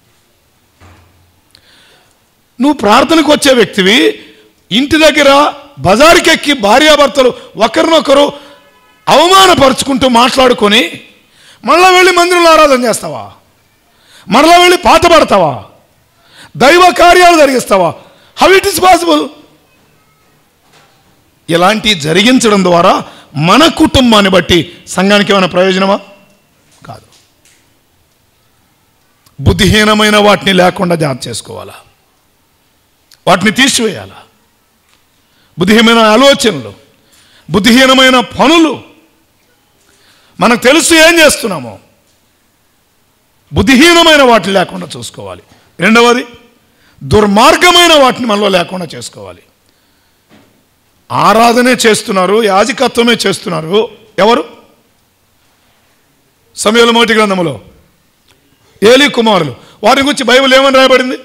నువ్వు ప్రార్థనకు వచ్చే వ్యక్తివి ఇంటి దగ్గర బజారుకి ఎక్కి భార్యాభర్తలు ఒకరినొకరు అవమానపరుచుకుంటూ మాట్లాడుకొని మళ్ళా వెళ్ళి మందిరంలో ఆరాధన చేస్తావా మరలా వెళ్ళి పాట పడతావా దైవ కార్యాలు జరిగిస్తావా హౌ ఇట్ ఇస్ పాసిబుల్ ఇలాంటి జరిగించడం ద్వారా మన కుటుంబాన్ని బట్టి సంఘానికి ఏమైనా ప్రయోజనమా కాదు బుద్ధిహీనమైన వాటిని లేకుండా జాగ్రత్త చేసుకోవాలా వాటిని తీసివేయాలా బుద్ధిహీనమైన ఆలోచనలు బుద్ధిహీనమైన పనులు మనకు తెలుసు ఏం చేస్తున్నామో బుద్ధిహీనమైన వాటిని లేకుండా చూసుకోవాలి రెండవది దుర్మార్గమైన వాటిని మనలో లేకుండా చేసుకోవాలి ఆరాధనే చేస్తున్నారు యాజకత్వమే చేస్తున్నారు ఎవరు సమయంలో మొదటి గ్రంథములో ఏలి కుమారులు వారి గురించి బైబిల్ ఏమని రాయబడింది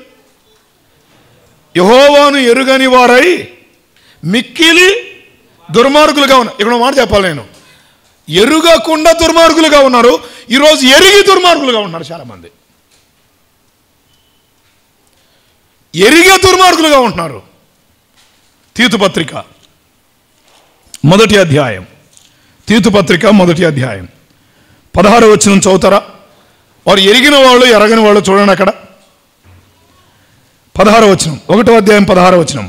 యహోవాను ఎరుగని వారై మిక్కిలి దుర్మార్గులుగా ఉన్నారు ఇక్కడ ఒక మాట చెప్పాలి నేను ఎరుగకుండా దుర్మార్గులుగా ఉన్నారు ఈరోజు ఎరిగి దుర్మార్గులుగా ఉన్నారు చాలామంది ఎరిగే దుర్మార్గులుగా ఉంటున్నారు తీతుపత్రిక మొదటి అధ్యాయం తీతుపత్రిక మొదటి అధ్యాయం పదహారు వచ్చిన చదువుతారా వారు ఎరిగిన వాళ్ళు ఎరగని వాళ్ళు చూడండి అక్కడ పదహారు వచనం ఒకటో అధ్యాయం పదహారు వచనం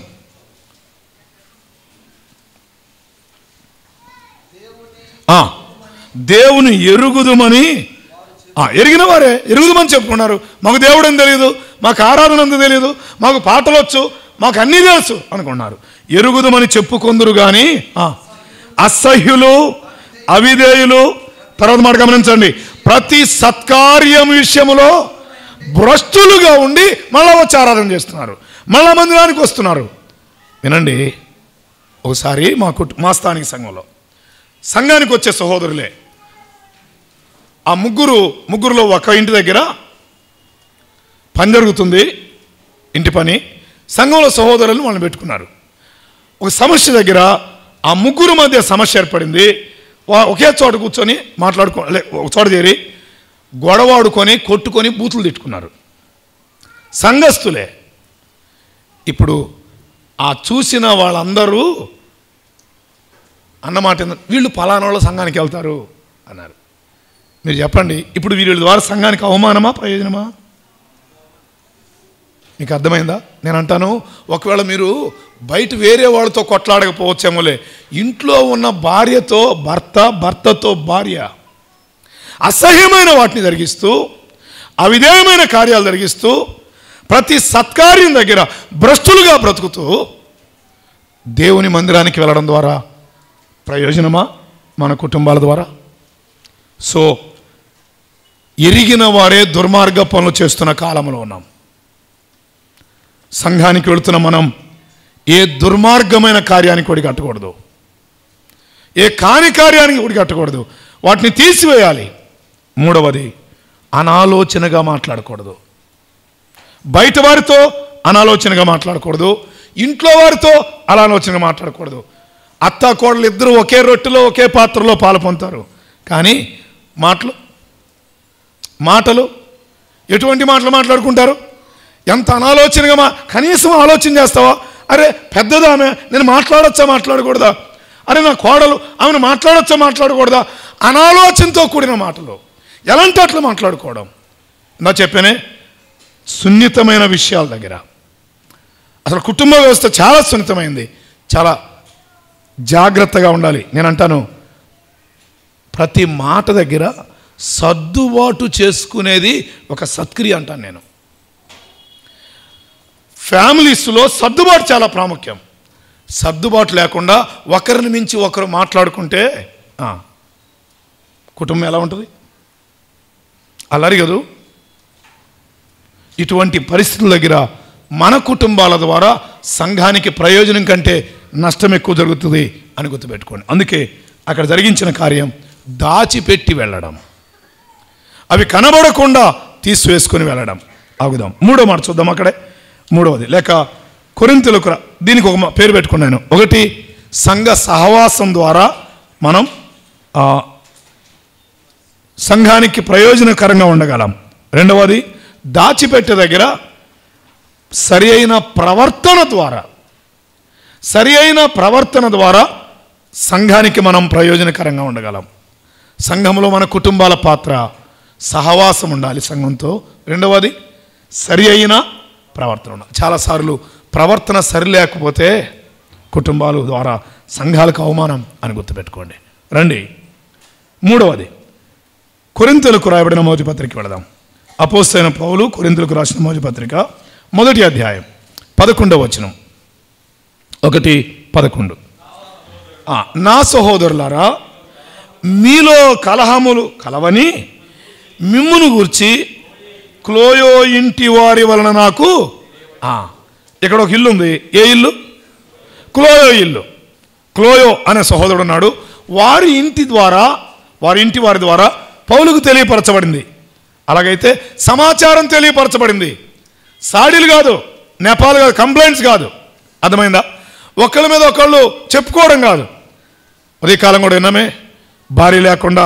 ఆ, దేవుని ఎరుగుదుమని ఆ, ఎరిగిన వారే ఎరుగుదమని చెప్పుకున్నారు మాకు దేవుడు అని తెలియదు మాకు ఆరాధన అంత తెలియదు మాకు పాటలు వచ్చు మాకు అన్నీ తెలుసు అనుకున్నారు ఎరుగుదమని చెప్పుకొందురు కానీ ఆ, అసహ్యులు అవిధేయులు తర్వాత మాట గమనించండి ప్రతి సత్కార్యం విషయములో భ్రష్టులుగా ఉండి మళ్ళా వచ్చి ఆరాధన చేస్తున్నారు మళ్ళా మందిరానికి వస్తున్నారు వినండి ఒకసారి మా కుటు మా స్థానిక సంఘంలో సంఘానికి వచ్చే సహోదరులే ఆ ముగ్గురు ముగ్గురులో ఒక ఇంటి దగ్గర పని జరుగుతుంది ఇంటి పని సంఘంలో సహోదరులు వాళ్ళని పెట్టుకున్నారు ఒక సమస్య దగ్గర ఆ ముగ్గురు మధ్య సమస్య ఏర్పడింది వా- ఒకే చోట కూర్చొని మాట్లాడుకో లే, ఒక చోట చేరి గొడవాడుకొని కొట్టుకొని బూతులు తిట్టుకున్నారు సంఘస్థులే ఇప్పుడు ఆ చూసిన వాళ్ళందరూ అన్నమాట ఏందంటే, వీళ్ళు పలానా వాళ్ళ సంఘానికి వెళ్తారు అన్నారు మీరు చెప్పండి ఇప్పుడు వీళ్ళ ద్వారా సంఘానికి అవమానమా ప్రయోజనమా మీకు అర్థమైందా నేను అంటాను ఒకవేళ మీరు బయట వేరే వాళ్ళతో కొట్లాడకపోవచ్చేమోలే ఇంట్లో ఉన్న భార్యతో భర్త భర్తతో భార్య అసహ్యమైన వాటిని జరిగిస్తూ అవిధేయమైన కార్యాలు జరిగిస్తూ ప్రతి సత్కార్యం దగ్గర భ్రష్టులుగా బ్రతుకుతూ దేవుని మందిరానికి వెళ్ళడం ద్వారా ప్రయోజనమా మన కుటుంబాల ద్వారా సో ఎరిగిన వారే దుర్మార్గ పనులు చేస్తున్న కాలంలో ఉన్నాం సంఘానికి వెళుతున్న మనం ఏ దుర్మార్గమైన కార్యానికి ఒడి కట్టకూడదు ఏ కాని కార్యానికి ఒడి కట్టకూడదు వాటిని తీసివేయాలి మూడవది అనాలోచనగా మాట్లాడకూడదు బయట వారితో అనాలోచనగా మాట్లాడకూడదు ఇంట్లో వారితో అనాలోచనగా మాట్లాడకూడదు అత్త కోడలు ఇద్దరు ఒకే రొట్టెలో ఒకే పాత్రలో పాలు పొందుతారు కానీ మాటలు మాటలు ఎటువంటి మాటలు మాట్లాడుకుంటారు ఎంత అనాలోచనగా మా కనీసం ఆలోచన చేస్తావా అరే పెద్దదామె నేను మాట్లాడొచ్చా మాట్లాడకూడదా అరే నా కోడలు ఆమెను మాట్లాడొచ్చా మాట్లాడకూడదా అనాలోచనతో కూడిన మాటలు ఎలాంటి అట్లా మాట్లాడుకోవడం నా చెప్పానే సున్నితమైన విషయాల దగ్గర అసలు కుటుంబ వ్యవస్థ చాలా సున్నితమైంది చాలా జాగ్రత్తగా ఉండాలి నేను అంటాను ప్రతి మాట దగ్గర సర్దుబాటు చేసుకునేది ఒక సత్క్రియ అంటాను నేను ఫ్యామిలీస్లో సర్దుబాటు చాలా ప్రాముఖ్యం సర్దుబాటు లేకుండా ఒకరిని మించి ఒకరు మాట్లాడుకుంటే ఆ, కుటుంబం ఎలా ఉంటుంది అల్లరి కదూ ఇటువంటి పరిస్థితుల దగ్గర మన కుటుంబాల ద్వారా సంఘానికి ప్రయోజనం కంటే నష్టం ఎక్కువ జరుగుతుంది అని గుర్తుపెట్టుకోండి అందుకే అక్కడ జరిగించిన కార్యం దాచిపెట్టి వెళ్ళడం అవి కనబడకుండా తీసివేసుకొని వెళ్ళడం ఆగుదాం మూడో మాట చూద్దాం అక్కడే మూడవది లేక కొరింతలకు రా- దీనికి ఒక మా- పేరు పెట్టుకున్నాను ఒకటి సంఘ సహవాసం ద్వారా మనం ఆ, సంఘానికి ప్రయోజనకరంగా ఉండగలం రెండవది దాచిపెట్టే దగ్గర సరి అయిన ప్రవర్తన ద్వారా సరి అయిన ప్రవర్తన ద్వారా సంఘానికి మనం ప్రయోజనకరంగా ఉండగలం సంఘంలో మన కుటుంబాల పాత్ర సహవాసం ఉండాలి సంఘంతో రెండవది సరి అయిన ప్రవర్తన ఉండాలి చాలాసార్లు ప్రవర్తన సరి లేకపోతే కుటుంబాల ద్వారా సంఘాలకు అవమానం అని గుర్తుపెట్టుకోండి రండి మూడవది కొరింతలకు రాయబడిన మోజు పత్రిక వెళదాం అపోస్తైన పౌలు కొరింతలకు రాసిన మోజు పత్రిక మొదటి అధ్యాయం పదకొండవ వచనం ఒకటి పదకొండు ఆ, నా సహోదరులారా మీలో కలహములు కలవని మిమ్మును గూర్చి క్లోయో ఇంటి వారి వలన నాకు ఆ, ఇక్కడ ఒక ఇల్లు ఉంది ఏ ఇల్లు క్లోయో ఇల్లు క్లోయో అనే సహోదరుడు ఉన్నాడు వారి ఇంటి ద్వారా వారి ఇంటి వారి ద్వారా పౌలుకు తెలియపరచబడింది అలాగైతే సమాచారం తెలియపరచబడింది సాడీలు కాదు నెపాలు కాదు కంప్లైంట్స్ కాదు అర్థమైందా ఒకళ్ళ మీద ఒకళ్ళు చెప్పుకోవడం కాదు ఉదయకాలం కూడా విన్నామే భార్య లేకుండా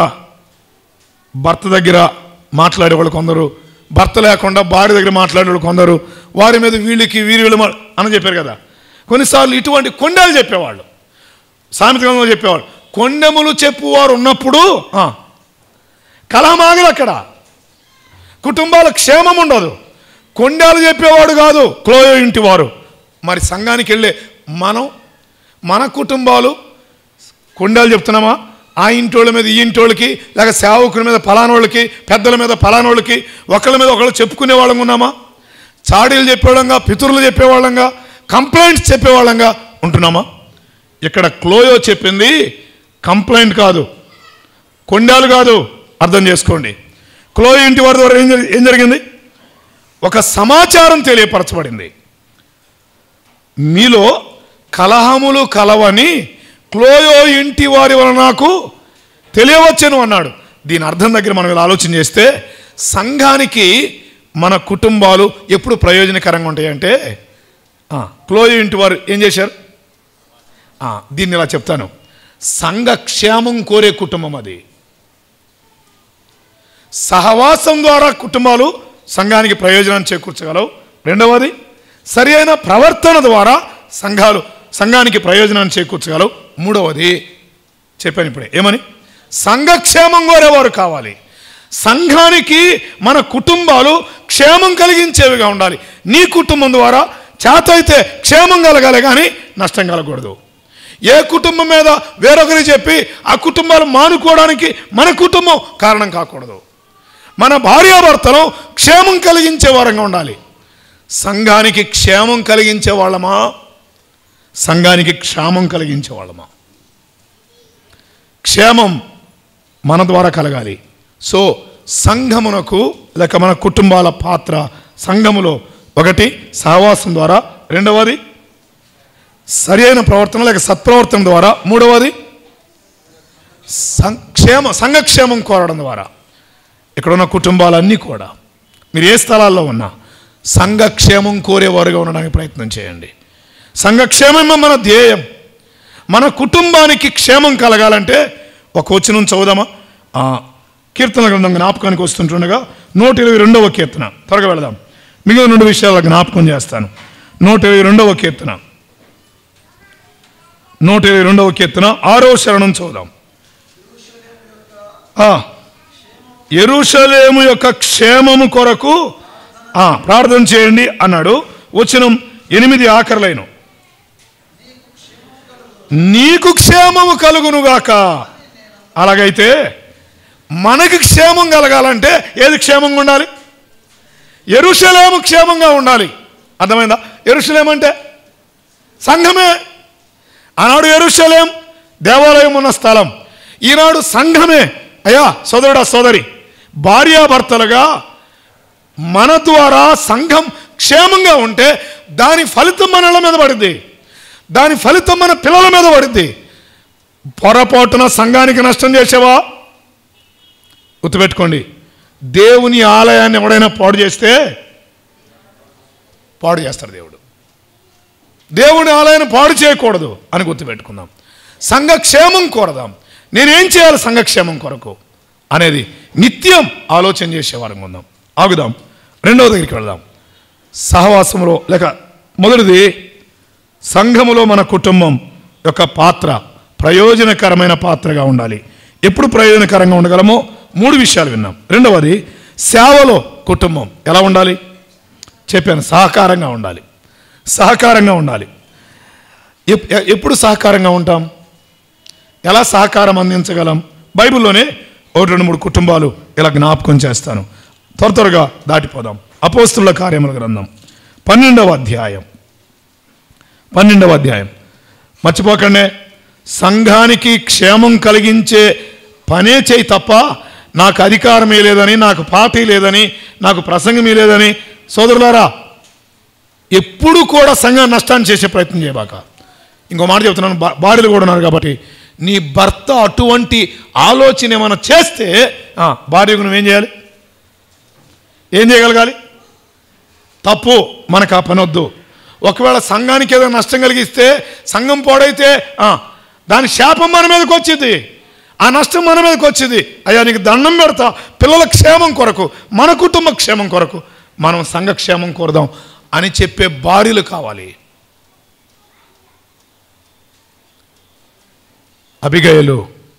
భర్త దగ్గర మాట్లాడేవాళ్ళు కొందరు భర్త లేకుండా భార్య దగ్గర మాట్లాడేవాళ్ళు కొందరు వారి మీద వీళ్ళకి వీరి వీళ్ళు మా- అని చెప్పారు కదా కొన్నిసార్లు ఇటువంటి కొండలు చెప్పేవాళ్ళు సామెత గ్రంథంలో చెప్పేవాళ్ళు కొండెములు చెప్పువారు ఉన్నప్పుడు ఆ, కలహమాగలు అక్కడ కుటుంబాల క్షేమం ఉండదు కొండాలు చెప్పేవాడు కాదు క్లోయో ఇంటి వారు మరి సంఘానికి వెళ్ళే మనం మన కుటుంబాలు కొండాలు చెప్తున్నామా ఆ ఇంటోళ్ళ మీద ఈ ఇంటోళ్ళకి లేక సేవకుల మీద పలానోళ్ళకి పెద్దల మీద పలానోళ్ళకి ఒకళ్ళ మీద ఒకళ్ళు చెప్పుకునే వాళ్ళం ఉన్నామా చాడీలు చెప్పేవాళ్ళంగా పితురులు చెప్పేవాళ్ళంగా కంప్లైంట్స్ చెప్పేవాళ్ళంగా ఉంటున్నామా ఇక్కడ క్లోయో చెప్పింది కంప్లైంట్ కాదు కొండాలు కాదు అర్థం చేసుకోండి క్లోయో ఇంటి వారి ద్వారా ఏం జరి- ఏం జరిగింది ఒక సమాచారం తెలియపరచబడింది మీలో కలహములు కలవని క్లోయో ఇంటి వారి వలన నాకు తెలియవచ్చును అన్నాడు దీని అర్థం దగ్గర మనం ఇలా ఆలోచన చేస్తే సంఘానికి మన కుటుంబాలు ఎప్పుడు ప్రయోజనకరంగా ఉంటాయంటే ఆ, క్లోయో ఇంటి వారు ఏం చేశారు ఆ, దీన్ని ఇలా చెప్తాను సంఘ క్షేమం కోరే కుటుంబం అది సహవాసం ద్వారా కుటుంబాలు సంఘానికి ప్రయోజనాన్ని చేకూర్చగలవు రెండవది సరి అయిన ప్రవర్తన ద్వారా సంఘాలు సంఘానికి ప్రయోజనాన్ని చేకూర్చగలవు మూడవది చెప్పాను ఇప్పుడే ఏమని సంఘక్షేమం కోరేవారు కావాలి సంఘానికి మన కుటుంబాలు క్షేమం కలిగించేవిగా ఉండాలి నీ కుటుంబం ద్వారా చేతైతే క్షేమం కలగాలి కానీ నష్టం కలగకూడదు ఏ కుటుంబం మీద వేరొకరి చెప్పి ఆ కుటుంబాలు మానుకోవడానికి మన కుటుంబం కారణం కాకూడదు మన భార్యాభర్తలు క్షేమం కలిగించే వారంగా ఉండాలి సంఘానికి క్షేమం కలిగించే వాళ్ళమా సంఘానికి క్షేమం కలిగించే వాళ్ళమా క్షేమం మన ద్వారా కలగాలి సో సంఘమునకు లేక మన కుటుంబాల పాత్ర సంఘములో ఒకటి సహవాసం ద్వారా రెండవది సరి అయిన ప్రవర్తన లేక సత్ప్రవర్తన ద్వారా మూడవది సం- క్షేమ సంఘక్షేమం కోరడం ద్వారా ఇక్కడ ఉన్న కుటుంబాలన్నీ కూడా మీరు ఏ స్థలాల్లో ఉన్నా సంఘక్షేమం కోరేవారుగా ఉండడానికి ప్రయత్నం చేయండి సంఘక్షేమమే మన ధ్యేయం మన కుటుంబానికి క్షేమం కలగాలంటే ఒక వచనం చదువుదామా ఆ, కీర్తన గ్రంథం జ్ఞాపకానికి వస్తుంటుండగా నూట ఇరవై రెండవ కీర్తన త్వరగా వెళదాం మిగిలిన రెండు విషయాలు జ్ఞాపకం చేస్తాను నూట ఇరవై రెండవ కీర్తన నూట ఇరవై రెండవ కీర్తన ఆరో శరణం చదువుదాం ఆ, యెరూషలేము యొక్క క్షేమము కొరకు ఆ, ప్రార్థన చేయండి అన్నాడు వచనం ఎనిమిది ఆఖరులైన నీకు క్షేమము కలుగునుగాక అలాగైతే మనకి క్షేమం కలగాలంటే ఏది క్షేమంగా ఉండాలి ఎరుషలేము క్షేమంగా ఉండాలి అర్థమైందా ఎరుషలేం అంటే సంఘమే ఆనాడు ఎరుషలేం దేవాలయం ఉన్న స్థలం ఈనాడు సంఘమే అయ్యా సోదరుడా సోదరి భార్యాభర్తలుగా మన ద్వారా సంఘం క్షేమంగా ఉంటే దాని ఫలితం మనల మీద పడుద్ది దాని ఫలితం మన పిల్లల మీద పడుద్ది పొరపాటున సంఘానికి నష్టం చేసావా గుర్తుపెట్టుకోండి దేవుని ఆలయాన్ని ఎవడైనా పాడు చేస్తే పాడు చేస్తాడు దేవుడు దేవుని ఆలయాన్ని పాడు చేయకూడదు అని గుర్తుపెట్టుకుందాం సంఘక్షేమం కోరదాం నేనేం చేయాలి సంఘక్షేమం కొరకు అనేది నిత్యం ఆలోచన చేసేవారం ఉందాం ఆగుదాం రెండవ దగ్గరికి వెళదాం సహవాసంలో లేక మొదటిది సంఘములో మన కుటుంబం యొక్క పాత్ర ప్రయోజనకరమైన పాత్రగా ఉండాలి ఎప్పుడు ప్రయోజనకరంగా ఉండగలమో మూడు విషయాలు విన్నాం రెండవది సేవలో కుటుంబం ఎలా ఉండాలి చెప్పాను సహకారంగా ఉండాలి సహకారంగా ఉండాలి ఎప్- ఎ- ఎప్పుడు సహకారంగా ఉంటాం ఎలా సహకారం అందించగలం బైబిల్లోనే ఒకటి రెండు మూడు కుటుంబాలు ఇలా జ్ఞాపకం చేస్తాను త్వర త్వరగా దాటిపోదాం అపోస్తుల కార్యముల గ్రంథం పన్నెండవ అధ్యాయం పన్నెండవ అధ్యాయం మర్చిపోకండి సంఘానికి క్షేమం కలిగించే పనే చేయి తప్ప నాకు అధికారమే లేదని నాకు పార్టీ లేదని నాకు ప్రసంగమే లేదని సోదరులారా ఎప్పుడు కూడా సంఘం నష్టాన్ని చేసే ప్రయత్నం చేయబాక ఇంకో మాట చెప్తున్నాను భా- భార్యలు కూడా ఉన్నారు కాబట్టి నీ భర్త అటువంటి ఆలోచన ఏమైనా చేస్తే ఆ, భార్యకు నువ్వేం చేయాలి ఏం చేయగలగాలి తప్పు మనకు ఆ పని వద్దు ఒకవేళ సంఘానికి ఏదైనా నష్టం కలిగిస్తే సంఘం పాడైతే ఆ, దాని శాపం మన మీదకి వచ్చింది ఆ నష్టం మన మీదకి వచ్చింది అయ్యా నీకు దండం పెడతా పిల్లల క్షేమం కొరకు మన కుటుంబ క్షేమం కొరకు మనం సంఘ క్షేమం కోరదాం అని చెప్పే భార్యలు కావాలి అభిగయలు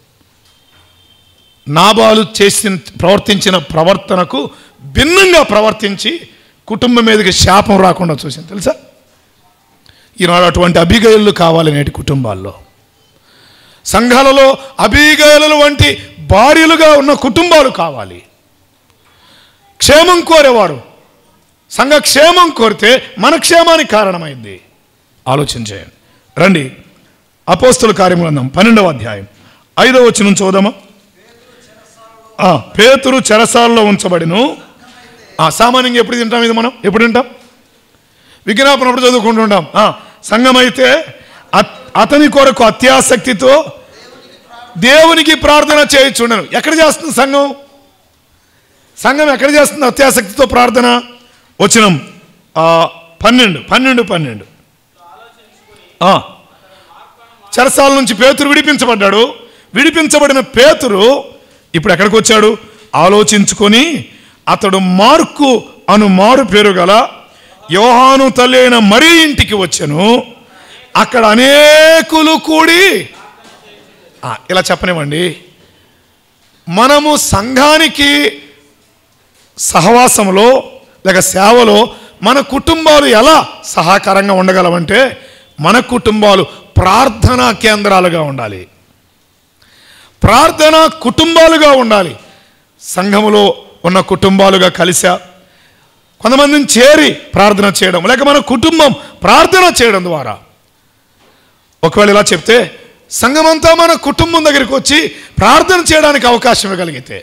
నాబాలు చేసిన ప్రవర్తించిన ప్రవర్తనకు భిన్నంగా ప్రవర్తించి కుటుంబం మీదకి శాపం రాకుండా చూసింది తెలుసా ఈనాడు అటువంటి అభిగయలు కావాలి నేటి కుటుంబాల్లో సంఘాలలో అభిగయలు వంటి భార్యలుగా ఉన్న కుటుంబాలు కావాలి క్షేమం కోరేవారు సంఘ క్షేమం కోరితే మన క్షేమానికి కారణమైంది ఆలోచన చేయండి రండి అపోస్తుల కార్యములందం పన్నెండవ అధ్యాయం ఐదవ వచ్చిన చూద్దామా ఆ, పేతురు చెరసాలలో ఉంచబడిను ఆ, సామాన్యంగా ఎప్పుడు తింటాం ఇది మనం ఎప్పుడు తింటాం విజ్ఞాపన అప్పుడు చదువుకుంటుంటాం ఆ, సంఘం అయితే అత్- అతని కొరకు అత్యాసక్తితో దేవునికి ప్రార్థన చేయించుండను ఎక్కడ చేస్తుంది సంఘం సంఘం ఎక్కడ చేస్తుంది అత్యాసక్తితో ప్రార్థన వచ్చినం ఆ, పన్నెండు పన్నెండు పన్నెండు ఆ. చెరసాల నుంచి పేతురు విడిపించబడ్డాడు విడిపించబడిన పేతురు ఇప్పుడు ఎక్కడికి వచ్చాడు ఆలోచించుకొని అతడు మార్కు అను మారు పేరు గల యోహాను తల్లి అయిన మరీ ఇంటికి వచ్చాను అక్కడ అనేకులు కూడి ఆ, ఇలా చెప్పనివ్వండి మనము సంఘానికి సహవాసంలో లేక సేవలో మన కుటుంబాలు ఎలా సహకారంగా ఉండగలవంటే మన కుటుంబాలు ప్రార్థనా కేంద్రాలుగా ఉండాలి ప్రార్థన కుటుంబాలుగా ఉండాలి సంఘములో ఉన్న కుటుంబాలుగా కలిసా కొంతమందిని చేరి ప్రార్థన చేయడం లేక మన కుటుంబం ప్రార్థన చేయడం ద్వారా ఒకవేళ ఇలా చెప్తే సంఘమంతా మన కుటుంబం దగ్గరికి వచ్చి ప్రార్థన చేయడానికి అవకాశం ఇవ్వగలిగితే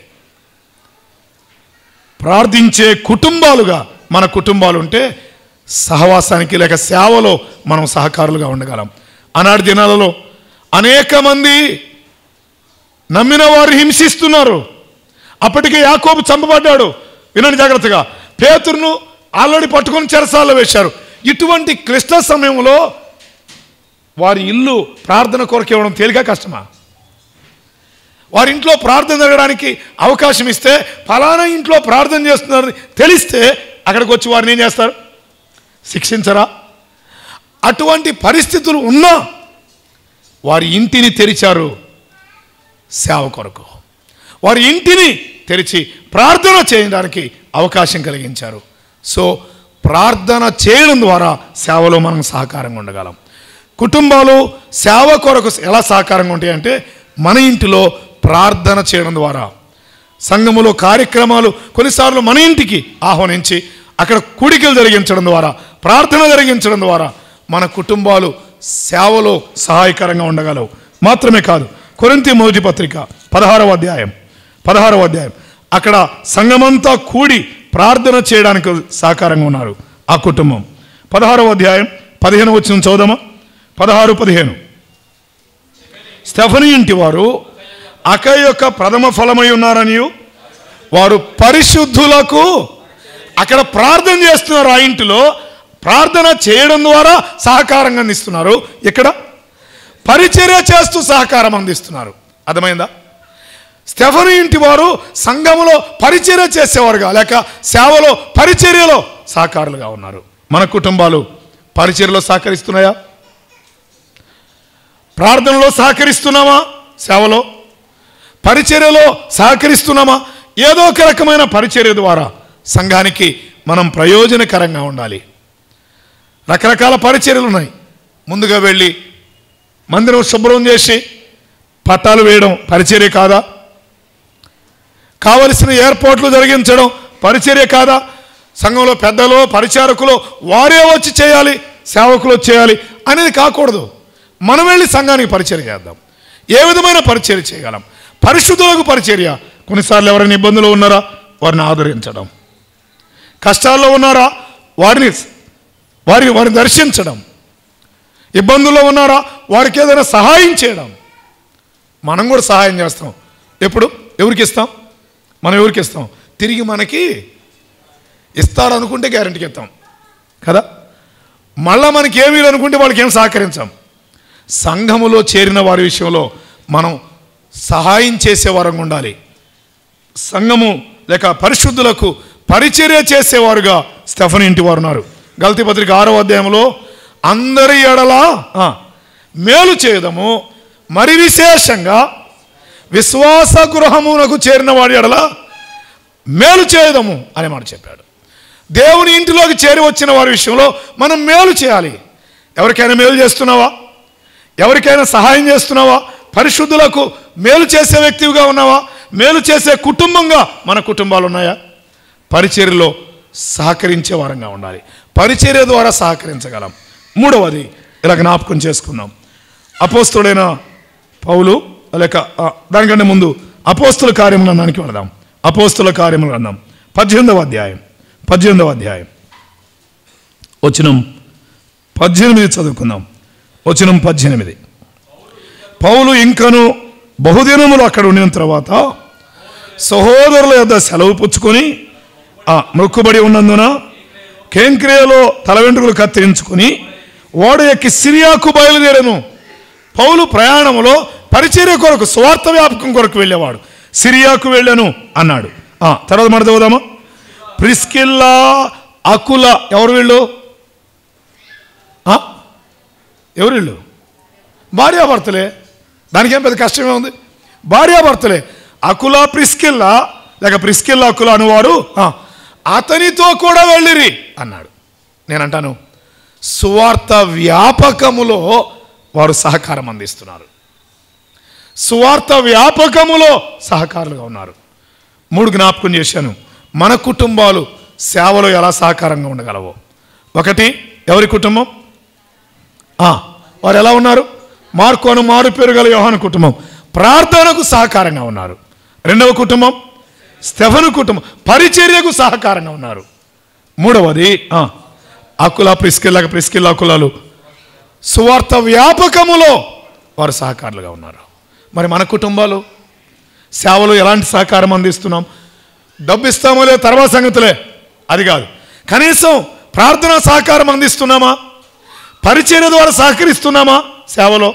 ప్రార్థించే కుటుంబాలుగా మన కుటుంబాలు ఉంటే సహవాసానికి లేక సేవలో మనం సహకారులుగా ఉండగలం ఆనాటి దినాలలో అనేక మంది నమ్మిన వారు హింసిస్తున్నారు అప్పటికే యాకోబు చంపబడ్డాడు వినండి జాగ్రత్తగా పేతురును ఆల్రెడీ పట్టుకొని చెరసాల్లో వేశారు ఇటువంటి క్లిష్ట సమయంలో వారి ఇల్లు ప్రార్థన కొరకు ఇవ్వడం తేలిక కష్టమా వారి ఇంట్లో ప్రార్థన జరగడానికి అవకాశం ఇస్తే ఫలానా ఇంట్లో ప్రార్థన చేస్తున్నారు తెలిస్తే అక్కడికి వచ్చి వారిని ఏం చేస్తారు శిక్షించరా అటువంటి పరిస్థితులు ఉన్నా వారి ఇంటిని తెరిచారు సేవ కొరకు వారి ఇంటిని తెరిచి ప్రార్థన చేయడానికి అవకాశం కలిగించారు సో ప్రార్థన చేయడం ద్వారా సేవలో మనం సహకారంగా ఉండగలం కుటుంబాలు సేవ కొరకు ఎలా సహకారంగా ఉంటాయంటే మన ఇంటిలో ప్రార్థన చేయడం ద్వారా సంఘములో కార్యక్రమాలు కొన్నిసార్లు మన ఇంటికి ఆహ్వానించి అక్కడ కూడికలు జరిగించడం ద్వారా ప్రార్థన జరిగించడం ద్వారా మన కుటుంబాలు సేవలో సహాయకరంగా ఉండగలవు మాత్రమే కాదు కొరింతి మొదటి పత్రిక పదహారవ అధ్యాయం పదహారవ అధ్యాయం అక్కడ సంఘమంతా కూడి ప్రార్థన చేయడానికి సహకారంగా ఉన్నారు ఆ కుటుంబం పదహారవ అధ్యాయం పదిహేను వచ్చిన చదుదామా పదహారు పదిహేను స్టెఫనీ ఇంటి వారు అక యొక్క ప్రథమ ఫలమై ఉన్నారని వారు పరిశుద్ధులకు అక్కడ ప్రార్థన చేస్తున్నారు ఆ ఇంటిలో ప్రార్థన చేయడం ద్వారా సహకారంగా అందిస్తున్నారు ఇక్కడ పరిచర్య చేస్తూ సహకారం అందిస్తున్నారు అర్థమైందా స్టెఫను ఇంటి వారు సంఘములో పరిచర్య చేసేవారుగా లేక సేవలో పరిచర్యలో సహకారులుగా ఉన్నారు మన కుటుంబాలు పరిచర్యలో సహకరిస్తున్నాయా ప్రార్థనలో సహకరిస్తున్నామా సేవలో పరిచర్యలో సహకరిస్తున్నామా ఏదో ఒక రకమైన పరిచర్య ద్వారా సంఘానికి మనం ప్రయోజనకరంగా ఉండాలి రకరకాల పరిచర్యలు ఉన్నాయి ముందుగా వెళ్ళి మందిరం శుభ్రం చేసి పట్టాలు వేయడం పరిచర్య కాదా కావలసిన ఏర్పాట్లు జరిగించడం పరిచర్య కాదా సంఘంలో పెద్దలు పరిచారకులు వారే వచ్చి చేయాలి సేవకులు వచ్చి చేయాలి అనేది కాకూడదు మనం వెళ్ళి సంఘానికి పరిచర్య చేద్దాం ఏ విధమైన పరిచర్య చేయగలం పరిశుద్ధులకు పరిచర్య కొన్నిసార్లు ఎవరైనా ఇబ్బందులు ఉన్నారా వారిని ఆదరించడం కష్టాల్లో ఉన్నారా వారిని వారి వారిని దర్శించడం ఇబ్బందుల్లో ఉన్నారా వారికి ఏదైనా సహాయం చేయడం మనం కూడా సహాయం చేస్తాం ఎప్పుడు ఎవరికి ఇస్తాం మనం ఎవరికి ఇస్తాం తిరిగి మనకి ఇస్తాడు అనుకుంటే గ్యారంటీకి ఇస్తాం కదా మళ్ళా మనకి ఏమీ అనుకుంటే వాళ్ళకి ఏం సహకరించాం సంఘములో చేరిన వారి విషయంలో మనం సహాయం చేసే వారంగా ఉండాలి సంఘము లేక పరిశుద్ధులకు పరిచర్య చేసేవారుగా స్టెఫన్ ఇంటి వారు ఉన్నారు గల్తీ పత్రిక ఆరో అధ్యాయంలో అందరి ఎడల ఆ, మేలు చేయదము మరి విశేషంగా విశ్వాస గృహమునకు చేరిన వాడి ఎడల మేలు చేయదము అని మాట చెప్పాడు దేవుని ఇంటిలోకి చేరి వచ్చిన వారి విషయంలో మనం మేలు చేయాలి ఎవరికైనా మేలు చేస్తున్నావా ఎవరికైనా సహాయం చేస్తున్నావా పరిశుద్ధులకు మేలు చేసే వ్యక్తివిగా ఉన్నావా మేలు చేసే కుటుంబంగా మన కుటుంబాలు ఉన్నాయా పరిచర్యలో సహకరించే వారంగా ఉండాలి పరిచర్య ద్వారా సహకరించగలం మూడవది ఇలా జ్ఞాపకం చేసుకుందాం అపోస్తుడైన పౌలు లేక ఆ, దానికంటే ముందు అపోస్తుల కార్యములు అన్నానికి వెళదాం అపోస్తుల కార్యములు అన్నాం పద్దెనిమిదవ అధ్యాయం పద్దెనిమిదవ అధ్యాయం వచనం పద్దెనిమిది చదువుకుందాం వచనం పద్దెనిమిది పౌలు ఇంకను బహుదినములు అక్కడ ఉండిన తర్వాత సహోదరుల యొద్ద సెలవు పుచ్చుకొని ఆ మొక్కుబడి ఉన్నందున కేంక్రియలో తల వెంట్రుకలు కత్తిరించుకొని ఓడ ఎక్కి సిరియాకు బయలుదేరను పౌలు ప్రయాణములో పరిచర్య కొరకు స్వార్థ వ్యాపకం కొరకు వెళ్ళేవాడు సిరియాకు వెళ్ళాను అన్నాడు ఆ, తర్వాత మాట చదువుదామా ప్రిస్కిల్లా అకుల ఎవరు వీళ్ళు ఆ? ఎవరు వీళ్ళు భార్యాభర్తలే దానికేం పెద్ద కష్టమే ఉంది భార్యాభర్తలే అకుల ప్రిస్కిల్లా లేక ప్రిస్కిల్లా అకుల అనువారు ఆ, అతనితో కూడా వెళ్ళిరి అన్నాడు నేనంటాను సువార్త వ్యాపకములో వారు సహకారం అందిస్తున్నారు సువార్త వ్యాపకములో సహకారులుగా ఉన్నారు మూడు జ్ఞాపకం చేశాను మన కుటుంబాలు సేవలో ఎలా సహకారంగా ఉండగలవో ఒకటి ఎవరి కుటుంబం ఆ, వారు ఎలా ఉన్నారు మార్కోను మారు పేరు గల యోహాను కుటుంబం ప్రార్థనకు సహకారంగా ఉన్నారు రెండవ కుటుంబం స్టెఫను కుటుంబం పరిచర్యకు సహకారంగా ఉన్నారు మూడవది ఆ, అకుల ప్రిస్కిల్లాక ప్రిస్కిల్లా కులాలు సువార్త వ్యాపకములో వారు సహకారులుగా ఉన్నారు మరి మన కుటుంబాలు సేవలు ఎలాంటి సహకారం అందిస్తున్నాం డబ్బు ఇస్తామో లేదు తర్వాత సంగతులే అది కాదు కనీసం ప్రార్థనా సహకారం అందిస్తున్నామా పరిచర్య ద్వారా సహకరిస్తున్నామా సేవలో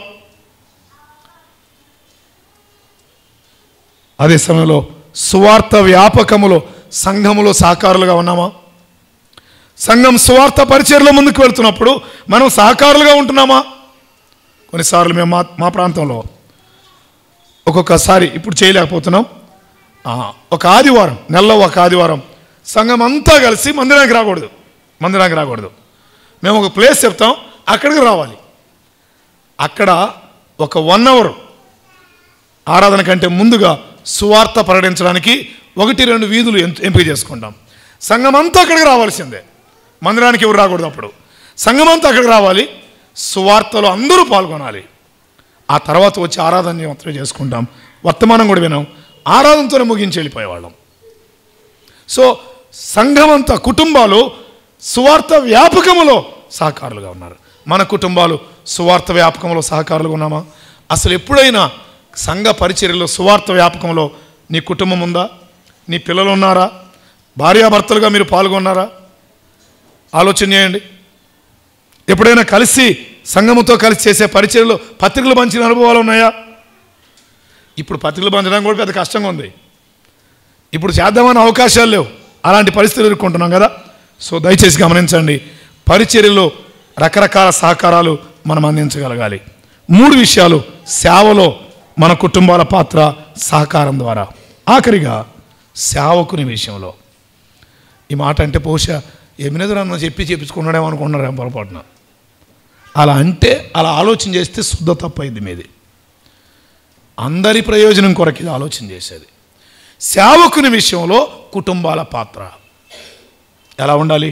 అదే సమయంలో సువార్త వ్యాపకములో సంఘములో సహకారులుగా ఉన్నామా సంఘం సువార్త పరిచర్లో ముందుకు వెళ్తున్నప్పుడు మనం సహకారులుగా ఉంటున్నామా కొన్నిసార్లు మేము మా మా ప్రాంతంలో ఒక్కొక్కసారి ఇప్పుడు చేయలేకపోతున్నాం ఆ, ఒక ఆదివారం నెలలో ఒక ఆదివారం సంఘం అంతా కలిసి మందిరానికి రాకూడదు మందిరానికి రాకూడదు మేము ఒక ప్లేస్ చెప్తాం అక్కడికి రావాలి అక్కడ ఒక వన్ అవర్ ఆరాధన కంటే ముందుగా సువార్త ప్రకటించడానికి ఒకటి రెండు వీధులు ఎంచ- ఎంపిక చేసుకుంటాం సంఘం అంతా అక్కడికి రావాల్సిందే మందిరానికి ఎవరు రాకూడదు అప్పుడు సంఘం అంతా అక్కడికి రావాలి సువార్తలో అందరూ పాల్గొనాలి ఆ తర్వాత వచ్చి ఆరాధన మాత్రమే చేసుకుంటాం వర్తమానం కూడా వినాం ఆరాధనతోనే ముగించి వెళ్ళిపోయేవాళ్ళం సో సంఘం అంతా కుటుంబాలు సువార్త వ్యాపకములో సహకారులుగా ఉన్నారు మన కుటుంబాలు సువార్త వ్యాపకంలో సహకారులుగా ఉన్నామా అసలు ఎప్పుడైనా సంఘ పరిచర్యలో సువార్త వ్యాపకంలో నీ కుటుంబం ఉందా నీ పిల్లలు ఉన్నారా భార్యాభర్తలుగా మీరు పాల్గొన్నారా ఆలోచన చేయండి ఎప్పుడైనా కలిసి సంఘముతో కలిసి చేసే పరిచయలో పత్రికలు పంచిన అనుభవాలు ఉన్నాయా ఇప్పుడు పత్రికలు పంచడం కూడా పెద్ద కష్టంగా ఉంది ఇప్పుడు చేద్దామని అవకాశాలు లేవు అలాంటి పరిస్థితులు ఎదుర్కొంటున్నాం కదా సో దయచేసి గమనించండి పరిచర్యలో రకరకాల సహకారాలు మనం అందించగలగాలి మూడు విషయాలు సేవలో మన కుటుంబాల పాత్ర సహకారం ద్వారా ఆఖరిగా సేవకుని విషయంలో ఈ మాట అంటే బహుశా ఎమినెదురన్న చెప్పి చెప్పించుకున్నాడేమో అనుకున్నారేమో పొరపాటున అలా అంటే అలా ఆలోచన చేస్తే శుద్ధ తప్పైంది మీది అందరి ప్రయోజనం కొరకు ఇది ఆలోచన చేసేది సేవకుని విషయంలో కుటుంబాల పాత్ర ఎలా ఉండాలి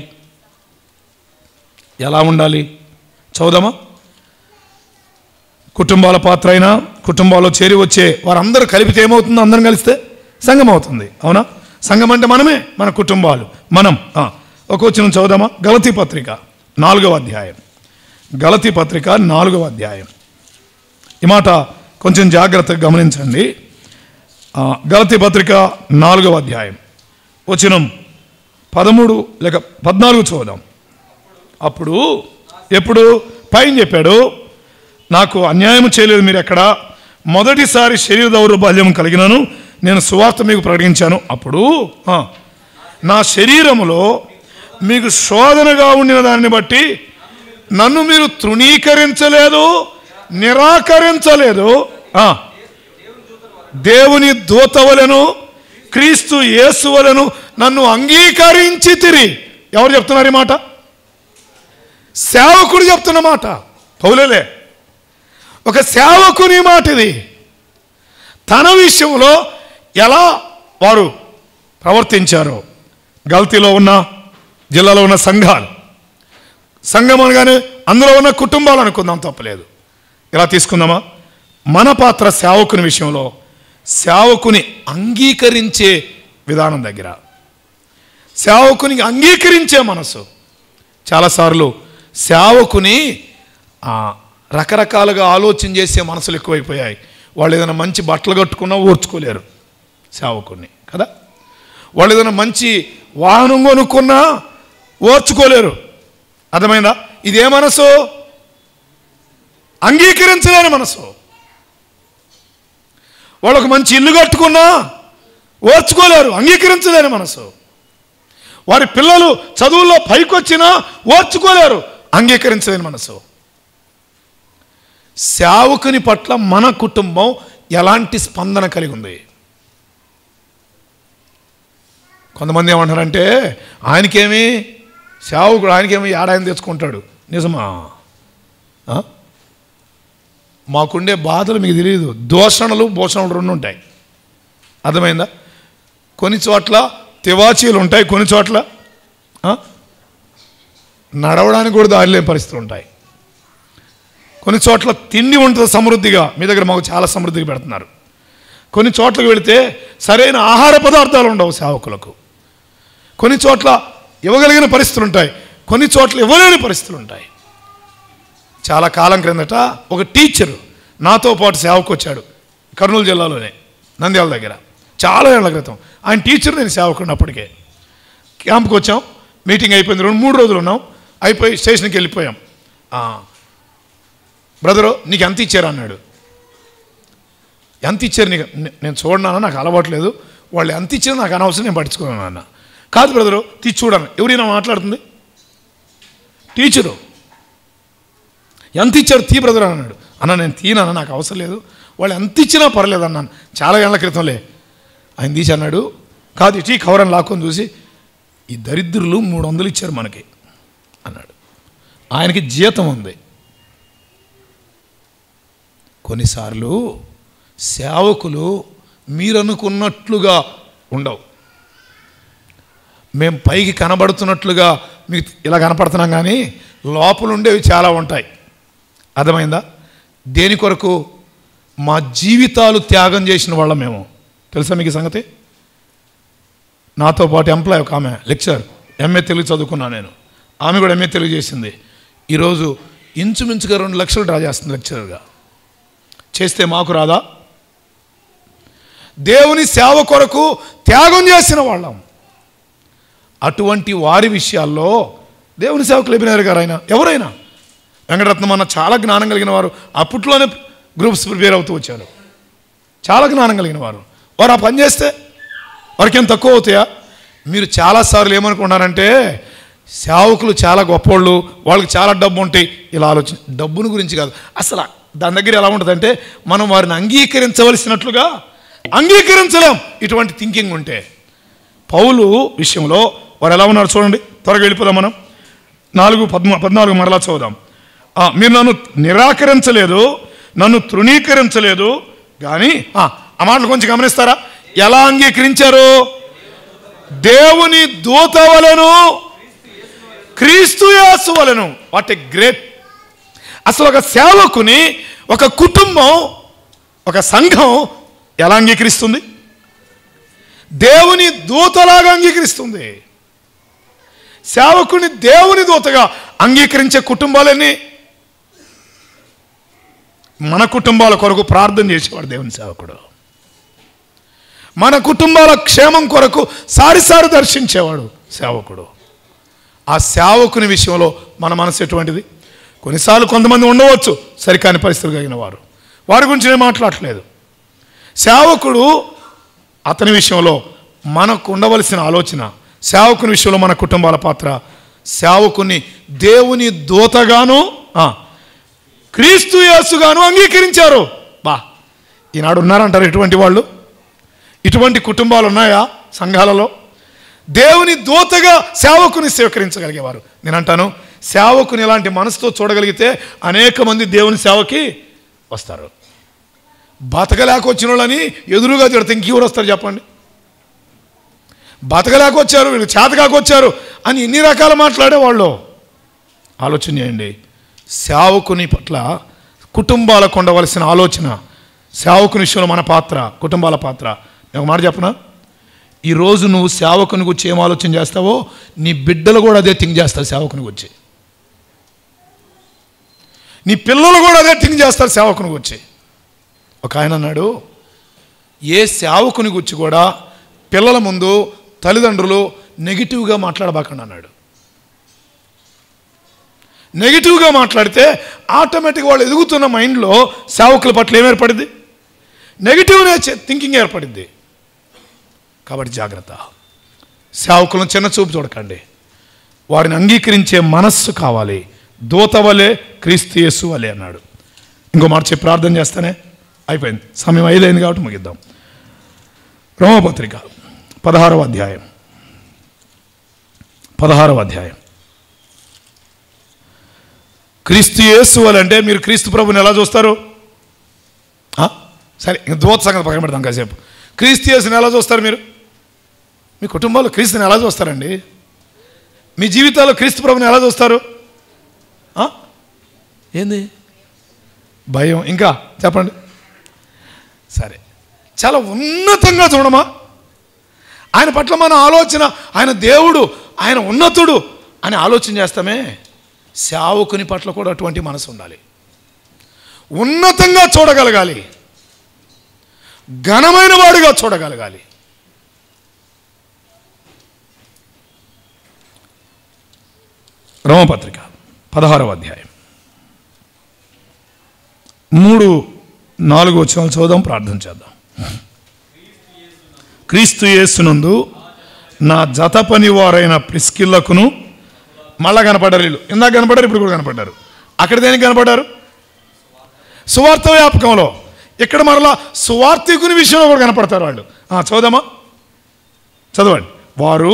ఎలా ఉండాలి చదువుదామా కుటుంబాల పాత్ర అయినా కుటుంబాల్లో చేరి వచ్చే వారందరూ కలిపితే ఏమవుతుందో అందరం కలిస్తే సంఘం అవుతుంది అవునా సంఘం అంటే మనమే మన కుటుంబాలు మనం ఆ, ఒక వచ్చిన చదువుదామా గలతీ పత్రిక నాలుగవ అధ్యాయం గలతీ పత్రిక నాలుగవ అధ్యాయం ఈ మాట కొంచెం జాగ్రత్తగా గమనించండి ఆ, గలతీ పత్రిక నాలుగవ అధ్యాయం వచనం పదమూడు లేక పద్నాలుగు చూద్దాం అప్పుడు ఎప్పుడు పైన చెప్పాడు నాకు అన్యాయం చేయలేదు మీరు ఎక్కడ మొదటిసారి శరీర దౌర్బల్యం కలిగినను నేను సువార్త మీకు ప్రకటించాను అప్పుడు ఆ, నా శరీరములో మీకు శోధనగా ఉండిన దాన్ని బట్టి నన్ను మీరు తృణీకరించలేదు నిరాకరించలేదు ఆ, దేవుని దూతవలను క్రీస్తు యేసువలను నన్ను అంగీకరించి తిరి ఎవరు చెప్తున్నారు ఈ మాట సేవకుడు చెప్తున్న మాట పౌలలే ఒక సేవకుని మాట ఇది తన విషయంలో ఎలా వారు ప్రవర్తించారో గల్తీలో ఉన్న జిల్లాలో ఉన్న సంఘాలు సంఘం అనగానే అందులో ఉన్న కుటుంబాలు అనుకుందాం తప్పలేదు ఇలా తీసుకుందామా మన పాత్ర సేవకుని విషయంలో సేవకుని అంగీకరించే విధానం దగ్గర సేవకుని అంగీకరించే మనసు చాలాసార్లు సేవకుని ఆ, రకరకాలుగా ఆలోచన చేసే మనసులు ఎక్కువైపోయాయి వాళ్ళు ఏదైనా మంచి బట్టలు కట్టుకున్నా ఓర్చుకోలేరు సేవకుని కదా వాళ్ళు ఏదైనా మంచి వాహనం కొనుక్కున్నా ఓర్చుకోలేరు అర్థమైందా ఇదే మనసు అంగీకరించలేని మనసు వాళ్ళు ఒక మంచి ఇల్లు కట్టుకున్నా ఓర్చుకోలేరు అంగీకరించలేని మనసు వారి పిల్లలు చదువుల్లో పైకొచ్చినా ఓర్చుకోలేరు అంగీకరించలేని మనసు సేవకుని పట్ల మన కుటుంబం ఎలాంటి స్పందన కలిగి ఉంది కొంతమంది ఏమంటారంటే ఆయనకేమి సేవకుడు ఆయనకేమి ఏడాయన తెచ్చుకుంటాడు నిజమా ఆ? మాకుండే బాధలు మీకు తెలియదు దోషణలు భూషణలు రెండు ఉంటాయి అర్థమైందా కొన్ని చోట్ల తివాచీలు ఉంటాయి కొన్ని చోట్ల ఆ? నడవడానికి కూడా దారి లేని పరిస్థితులు ఉంటాయి కొన్ని చోట్ల తిండి ఉంటుంది సమృద్ధిగా మీ దగ్గర మాకు చాలా సమృద్ధిగా పెడుతున్నారు కొన్ని చోట్లకు వెళితే సరైన ఆహార పదార్థాలు ఉండవు సేవకులకు కొన్ని చోట్ల ఇవ్వగలిగిన పరిస్థితులు ఉంటాయి కొన్ని చోట్ల ఇవ్వలేని పరిస్థితులు ఉంటాయి చాలా కాలం క్రిందట ఒక టీచరు నాతో పాటు సేవకు వచ్చాడు కర్నూలు జిల్లాలోనే నంద్యాల దగ్గర చాలా ఏళ్ల క్రితం ఆయన టీచర్ నేను సేవకుడిని అప్పటికే క్యాంప్కి వచ్చాం మీటింగ్ అయిపోయింది రెండు మూడు రోజులు ఉన్నాం అయిపోయి స్టేషన్కి వెళ్ళిపోయాం ఆ, బ్రదరు నీకు ఎంత ఇచ్చారు అన్నాడు ఎంత ఇచ్చారు నీకు నే- నేను చూడనా నాకు అలవాట్లేదు వాళ్ళు ఎంత ఇచ్చారో నాకు అనవసరం నేను పట్టించుకున్నాను అన్న కాదు బ్రదరు తీసి చూడను ఎవరైనా మాట్లాడుతుంది టీచరు ఎంత ఇచ్చారు తీ బ్రదర్ అని అన్నాడు అన్న నేను తీనన్నా నాకు అవసరం లేదు వాళ్ళు ఎంత ఇచ్చినా పర్లేదు అన్నాను చాలా ఏళ్ల క్రితంలే ఆయన తీసి అన్నాడు కాదు ఇటీ కవర్ అని లాక్కొని చూసి ఈ దరిద్రులు మూడు వందలు ఇచ్చారు మనకి అన్నాడు ఆయనకి జీతం ఉంది కొన్నిసార్లు సేవకులు మీరు అనుకున్నట్లుగా ఉండవు మేము పైకి కనబడుతున్నట్లుగా మీకు ఇలా కనపడుతున్నాం కానీ లోపల ఉండేవి చాలా ఉంటాయి అర్థమైందా దేని కొరకు మా జీవితాలు త్యాగం చేసిన వాళ్ళం మేము తెలుసా మీకు ఈ సంగతి నాతో పాటు ఎంప్లాయ్ ఒక ఆమె లెక్చర్ ఎంఏ తెలుగు చదువుకున్నా నేను ఆమె కూడా ఎంఏ తెలుగు చేసింది ఈరోజు ఇంచుమించుగా రెండు లక్షలు డ్రా చేస్తుంది లెక్చరర్గా చేస్తే మాకు రాదా దేవుని సేవ కొరకు త్యాగం చేసిన వాళ్ళం అటువంటి వారి విషయాల్లో దేవుని సేవకులు ఎబినారు గారు ఆయన ఎవరైనా వెంకటరత్నం అన్న చాలా జ్ఞానం కలిగిన వారు అప్పట్లోనే గ్రూప్స్ ప్రిపేర్ అవుతూ వచ్చారు చాలా జ్ఞానం కలిగిన వారు వారు ఆ పని చేస్తే వారికి ఏం తక్కువ అవుతాయా మీరు చాలాసార్లు ఏమనుకున్నారంటే సేవకులు చాలా గొప్పోళ్ళు వాళ్ళకి చాలా డబ్బు ఉంటాయి ఇలా ఆలోచన డబ్బును గురించి కాదు అసలు దాని దగ్గర ఎలా ఉంటుందంటే మనం వారిని అంగీకరించవలసినట్లుగా అంగీకరించలేం ఇటువంటి థింకింగ్ ఉంటే పౌలు విషయంలో వారు ఎలా ఉన్నారు చూడండి త్వరగా వెళ్ళిపోదాం మనం నాలుగు పద్మ పద్నాలుగు మరలా చదువుదాం ఆ, మీరు నన్ను నిరాకరించలేదు నన్ను తృణీకరించలేదు కానీ ఆ ఆ మాటలు కొంచెం గమనిస్తారా ఎలా అంగీకరించారు దేవుని దూత వలెను క్రీస్తు యేసు వలెను వాట్ ఎ గ్రేట్ అసలు ఒక సేవకుని ఒక కుటుంబం ఒక సంఘం ఎలా అంగీకరిస్తుంది దేవుని దూతలాగా అంగీకరిస్తుంది సేవకుని దేవుని దూతగా అంగీకరించే కుటుంబాలన్నీ మన కుటుంబాల కొరకు ప్రార్థన చేసేవాడు దేవుని సేవకుడు మన కుటుంబాల క్షేమం కొరకు సారిసారి దర్శించేవాడు సేవకుడు ఆ సేవకుని విషయంలో మన మనసు ఎటువంటిది కొన్నిసార్లు కొంతమంది ఉండవచ్చు సరికాని పరిస్థితులు కలిగిన వారు వారి గురించి నేను మాట్లాడట్లేదు సేవకుడు అతని విషయంలో మనకు ఉండవలసిన ఆలోచన సేవకుని విషయంలో మన కుటుంబాల పాత్ర సేవకుని దేవుని దూతగాను ఆ, క్రీస్తు యేసుగాను అంగీకరించారు బా ఈనాడు ఉన్నారంటారు ఇటువంటి వాళ్ళు ఇటువంటి కుటుంబాలు ఉన్నాయా సంఘాలలో దేవుని దూతగా సేవకుని స్వీకరించగలిగేవారు నేను అంటాను సేవకుని ఇలాంటి మనసుతో చూడగలిగితే అనేక మంది దేవుని సేవకి వస్తారు బతకలేక వచ్చిన వాళ్ళని ఎదురుగా తిడితే ఇంకెవరు వస్తారు చెప్పండి బతకలేక వచ్చారు వీళ్ళు చేతకాక వచ్చారు అని ఇన్ని రకాల మాట్లాడేవాళ్ళు ఆలోచన చేయండి సేవకుని పట్ల కుటుంబాలకు ఉండవలసిన ఆలోచన సేవకుని విషయంలో మన పాత్ర కుటుంబాల పాత్ర నేను ఒక మాట చెప్పనా ఈరోజు నువ్వు సేవకుని గురించి ఏం ఆలోచన చేస్తావో నీ బిడ్డలు కూడా అదే థింక్ చేస్తారు సేవకుని గురించి నీ పిల్లలు కూడా అదే థింక్ చేస్తారు సేవకుని గురించి ఒక ఆయన అన్నాడు ఏ సేవకుని గురించి కూడా పిల్లల ముందు తల్లిదండ్రులు నెగిటివ్గా మాట్లాడబాకండి అన్నాడు నెగిటివ్గా మాట్లాడితే ఆటోమేటిక్గా వాళ్ళు ఎదుగుతున్న మైండ్లో సేవకుల పట్ల ఏం ఏర్పడింది నెగిటివ్ థింకింగ్ ఏర్పడింది కాబట్టి జాగ్రత్త సేవకులను చిన్న చూపు చూడకండి వారిని అంగీకరించే మనస్సు కావాలి దూత వలె క్రీస్తు యేసు వలె అన్నాడు ఇంకో మాట చెప్పి ప్రార్థన చేస్తానే అయిపోయింది సమయం ఐదైంది కాబట్టి ముగిద్దాం రోమపత్రిక పదహారవ అధ్యాయం పదహారవ అధ్యాయం క్రీస్తు యేసు వలె అంటే మీరు క్రీస్తు ప్రభుని ఎలా చూస్తారు ఆ? సరే ఇంక దూత సంగతి పక్కన పెడతాం కాసేపు క్రీస్తు యేసుని ఎలా చూస్తారు మీరు మీ కుటుంబంలో క్రీస్తుని ఎలా చూస్తారండి మీ జీవితాల్లో క్రీస్తు ప్రభుని ఎలా చూస్తారు ఆ? ఏంది భయం ఇంకా చెప్పండి సరే చాలా ఉన్నతంగా చూడమా ఆయన పట్ల మన ఆలోచన ఆయన దేవుడు ఆయన ఉన్నతుడు అని ఆలోచన చేస్తామే సేవకుని పట్ల కూడా అటువంటి మనసు ఉండాలి ఉన్నతంగా చూడగలగాలి ఘనమైన వాడుగా చూడగలగాలి రోమపత్రిక పదహారవ అధ్యాయం మూడు నాలుగు వచ్చిన చదువుదాం ప్రార్థన చేద్దాం క్రీస్తు యేసునందు నా జత పని వారైన ప్రిస్కిల్లకును మళ్ళా కనపడ్డారు వీళ్ళు ఇందాక కనపడ్డారు ఇప్పుడు కూడా కనపడ్డారు అక్కడ దేనికి కనపడ్డారు సువార్త వ్యాపకంలో ఇక్కడ మరలా సువార్థికుని విషయంలో కూడా కనపడతారు వాళ్ళు ఆ, చదువుదామా చదవండి వారు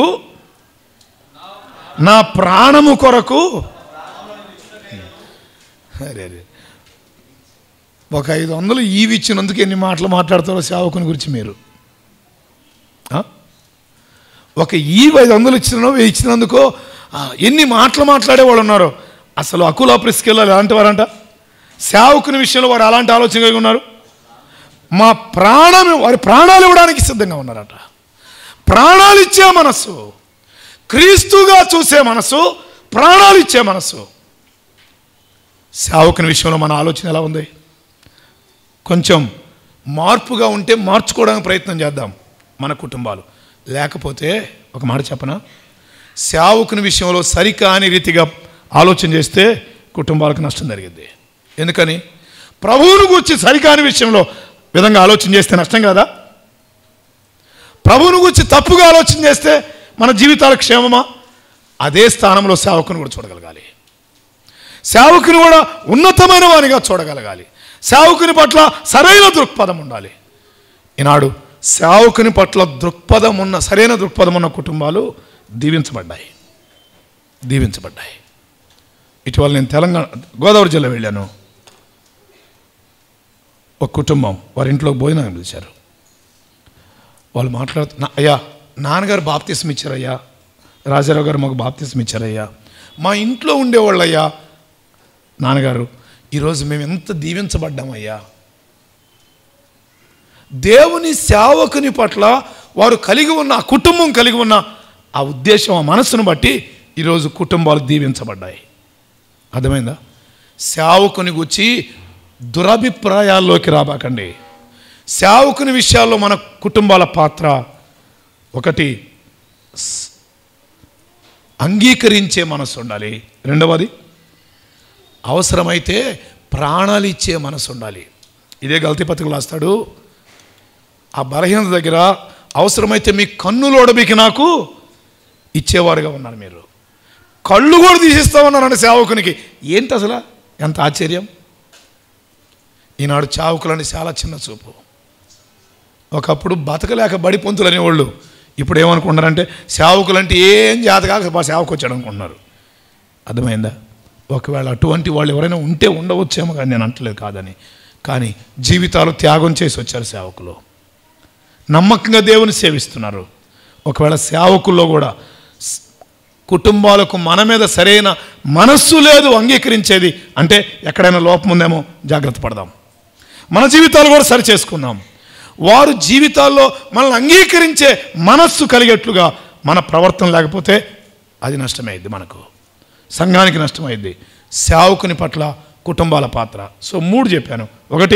నా ప్రాణము కొరకు అరే అరే ఒక ఐదు వందలు ఈవి ఇచ్చినందుకు ఎన్ని మాటలు మాట్లాడతారో సేవకుని గురించి మీరు ఆ? ఒక ఈవి ఐదు వందలు ఇచ్చినో వెయ్యి ఇచ్చినందుకో ఆ, ఎన్ని మాటలు మాట్లాడే వాళ్ళు ఉన్నారు అసలు అకుల ప్రిస్కెళ్ళాలి ఎలాంటి వారంట సేవకుని విషయంలో వారు అలాంటి ఆలోచన కలిగి ఉన్నారు మా ప్రాణం వారి ప్రాణాలు ఇవ్వడానికి సిద్ధంగా ఉన్నారట ప్రాణాలు ఇచ్చే మనస్సు క్రీస్తుగా చూసే మనసు ప్రాణాలు ఇచ్చే మనసు సేవకుని విషయంలో మన ఆలోచన ఎలా ఉంది కొంచెం మార్పుగా ఉంటే మార్చుకోవడానికి ప్రయత్నం చేద్దాం మన కుటుంబాలు లేకపోతే ఒక మాట చెప్పనా సేవకుని విషయంలో సరికాని రీతిగా ఆలోచన చేస్తే కుటుంబాలకు నష్టం జరిగింది ఎందుకని ప్రభువును గురించి సరికాని విషయంలో విధంగా ఆలోచన చేస్తే నష్టం కదా ప్రభువును గురించి తప్పుగా ఆలోచన చేస్తే మన జీవితాల క్షేమమా అదే స్థానంలో సేవకుని కూడా చూడగలగాలి సేవకుని కూడా ఉన్నతమైన వానిగా చూడగలగాలి సేవకుని పట్ల సరైన దృక్పథం ఉండాలి ఈనాడు సేవకుని పట్ల దృక్పథం ఉన్న సరైన దృక్పథం ఉన్న కుటుంబాలు దీవించబడ్డాయి దీవించబడ్డాయి ఇటీవల నేను తెలంగాణ గోదావరి జిల్లా వెళ్ళాను ఒక కుటుంబం వారి ఇంట్లో భోజనం పిలిచారు వాళ్ళు మాట్లాడుతూ "నా- అయ్యా నాన్నగారు బాప్తీసం ఇచ్చారయ్యా రాజారావు గారు మాకు బాప్తీసం ఇచ్చారయ్యా మా ఇంట్లో ఉండేవాళ్ళయ్యా నాన్నగారు ఈరోజు మేము ఎంత దీవించబడ్డామయ్యా దేవుని సేవకుని పట్ల వారు కలిగి ఉన్న ఆ కుటుంబం కలిగి ఉన్న ఆ ఉద్దేశం ఆ మనసును బట్టి ఈరోజు కుటుంబాలు దీవించబడ్డాయి అర్థమైందా సేవకుని గుచ్చి దురభిప్రాయాల్లోకి రాబాకండి సేవకుని విషయాల్లో మన కుటుంబాల పాత్ర ఒకటి స్- అంగీకరించే మనసు ఉండాలి రెండవది అవసరమైతే ప్రాణాలు ఇచ్చే మనసు ఉండాలి ఇదే గల్తీ పత్రికలు రాస్తాడు ఆ బలహీనత దగ్గర అవసరమైతే మీ కన్నులోడబికి నాకు ఇచ్చేవారుగా ఉన్నారు మీరు కళ్ళు కూడా తీసిస్తామన్నారండి సేవకునికి ఏంటి అసలు ఎంత ఆశ్చర్యం ఈనాడు చావుకులని చాలా చిన్న చూపు ఒకప్పుడు బతకలేక బడి పొంతులు అనేవాళ్ళు ఇప్పుడు ఏమనుకుంటున్నారంటే సేవకులంటే ఏం జాతకాక మా సేవకు వచ్చాడు అనుకుంటున్నారు అర్థమైందా ఒకవేళ అటువంటి వాళ్ళు ఎవరైనా ఉంటే ఉండవచ్చేమో కానీ నేను అంటలేదు కాదని కానీ జీవితాలు త్యాగం చేసి వచ్చారు సేవకులు నమ్మకంగా దేవుని సేవిస్తున్నారు ఒకవేళ సేవకుల్లో కూడా స్- కుటుంబాలకు మన మీద సరైన మనస్సు లేదు అంగీకరించేది అంటే ఎక్కడైనా లోపం ఉందేమో జాగ్రత్త పడదాం మన జీవితాలు కూడా సరి చేసుకుందాం వారు జీవితాల్లో మనల్ని అంగీకరించే మనస్సు కలిగేట్లుగా మన ప్రవర్తన లేకపోతే అది నష్టమైంది మనకు సంఘానికి నష్టమైంది సేవకుని పట్ల కుటుంబాల పాత్ర సో మూడు చెప్పాను ఒకటి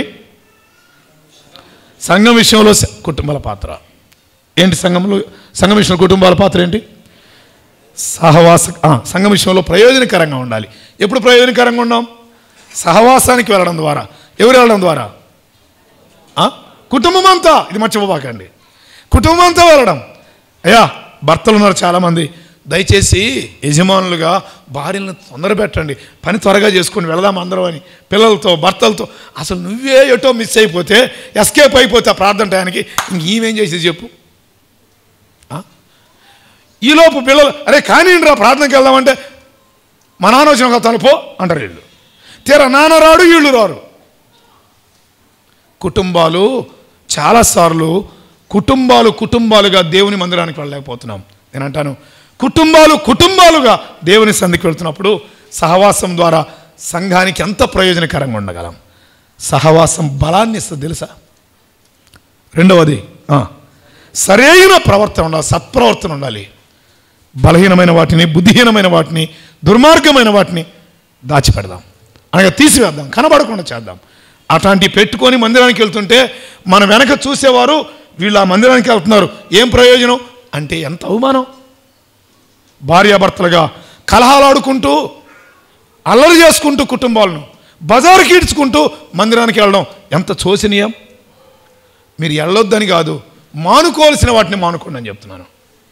సంఘం విషయంలో స- కుటుంబాల పాత్ర ఏంటి సంఘంలో సంఘం విషయంలో కుటుంబాల పాత్ర ఏంటి సహవాస ఆ, సంఘం విషయంలో ప్రయోజనకరంగా ఉండాలి ఎప్పుడు ప్రయోజనకరంగా ఉన్నాం సహవాసానికి వెళ్ళడం ద్వారా ఎవరు వెళ్ళడం ద్వారా ఆ? కుటుంబం అంతా ఇది మర్చిపోబాకండి కుటుంబం అంతా వెళ్ళడం అయ్యా భర్తలు ఉన్నారు చాలామంది దయచేసి యజమానులుగా భార్యలను తొందర పెట్టండి పని త్వరగా చేసుకొని వెళదాం అందరం అని పిల్లలతో భర్తలతో అసలు నువ్వే ఎటో మిస్ అయిపోతే ఎస్కేప్ అయిపోతే ఆ ప్రార్థన టయానికి ఇంక ఈమెం చేసేది చెప్పు ఆ? ఈలోపు పిల్లలు అరే కానీ రా ప్రార్థనకి వెళ్దామంటే మా నాన్న వచ్చిన ఒక తలుపో అంటారు వీళ్ళు తీరా నాన్న రాడు వీళ్ళు రారు కుటుంబాలు చాలాసార్లు కుటుంబాలు కుటుంబాలుగా దేవుని మందిరానికి వెళ్ళలేకపోతున్నాం నేను అంటాను కుటుంబాలు కుటుంబాలుగా దేవుని సంధికి వెళ్తున్నప్పుడు సహవాసం ద్వారా సంఘానికి ఎంత ప్రయోజనకరంగా ఉండగలం సహవాసం బలాన్ని ఇస్తుంది తెలుసా రెండవది ఆ, సరైన ప్రవర్తన ఉండాలి సత్ప్రవర్తన ఉండాలి బలహీనమైన వాటిని బుద్ధిహీనమైన వాటిని దుర్మార్గమైన వాటిని దాచిపెడదాం అనగా తీసివేద్దాం కనబడకుండా చేద్దాం అట్లాంటివి పెట్టుకొని మందిరానికి వెళ్తుంటే మన వెనక చూసేవారు వీళ్ళు ఆ మందిరానికి వెళ్తున్నారు ఏం ప్రయోజనం అంటే ఎంత అవమానం భార్యాభర్తలుగా కలహాలాడుకుంటూ అల్లరి చేసుకుంటూ కుటుంబాలను బజారుకి ఈడ్చుకుంటూ మందిరానికి వెళ్ళడం ఎంత శోచనీయం మీరు వెళ్ళొద్దని కాదు మానుకోవాల్సిన వాటిని మానుకోండి అని చెప్తున్నాను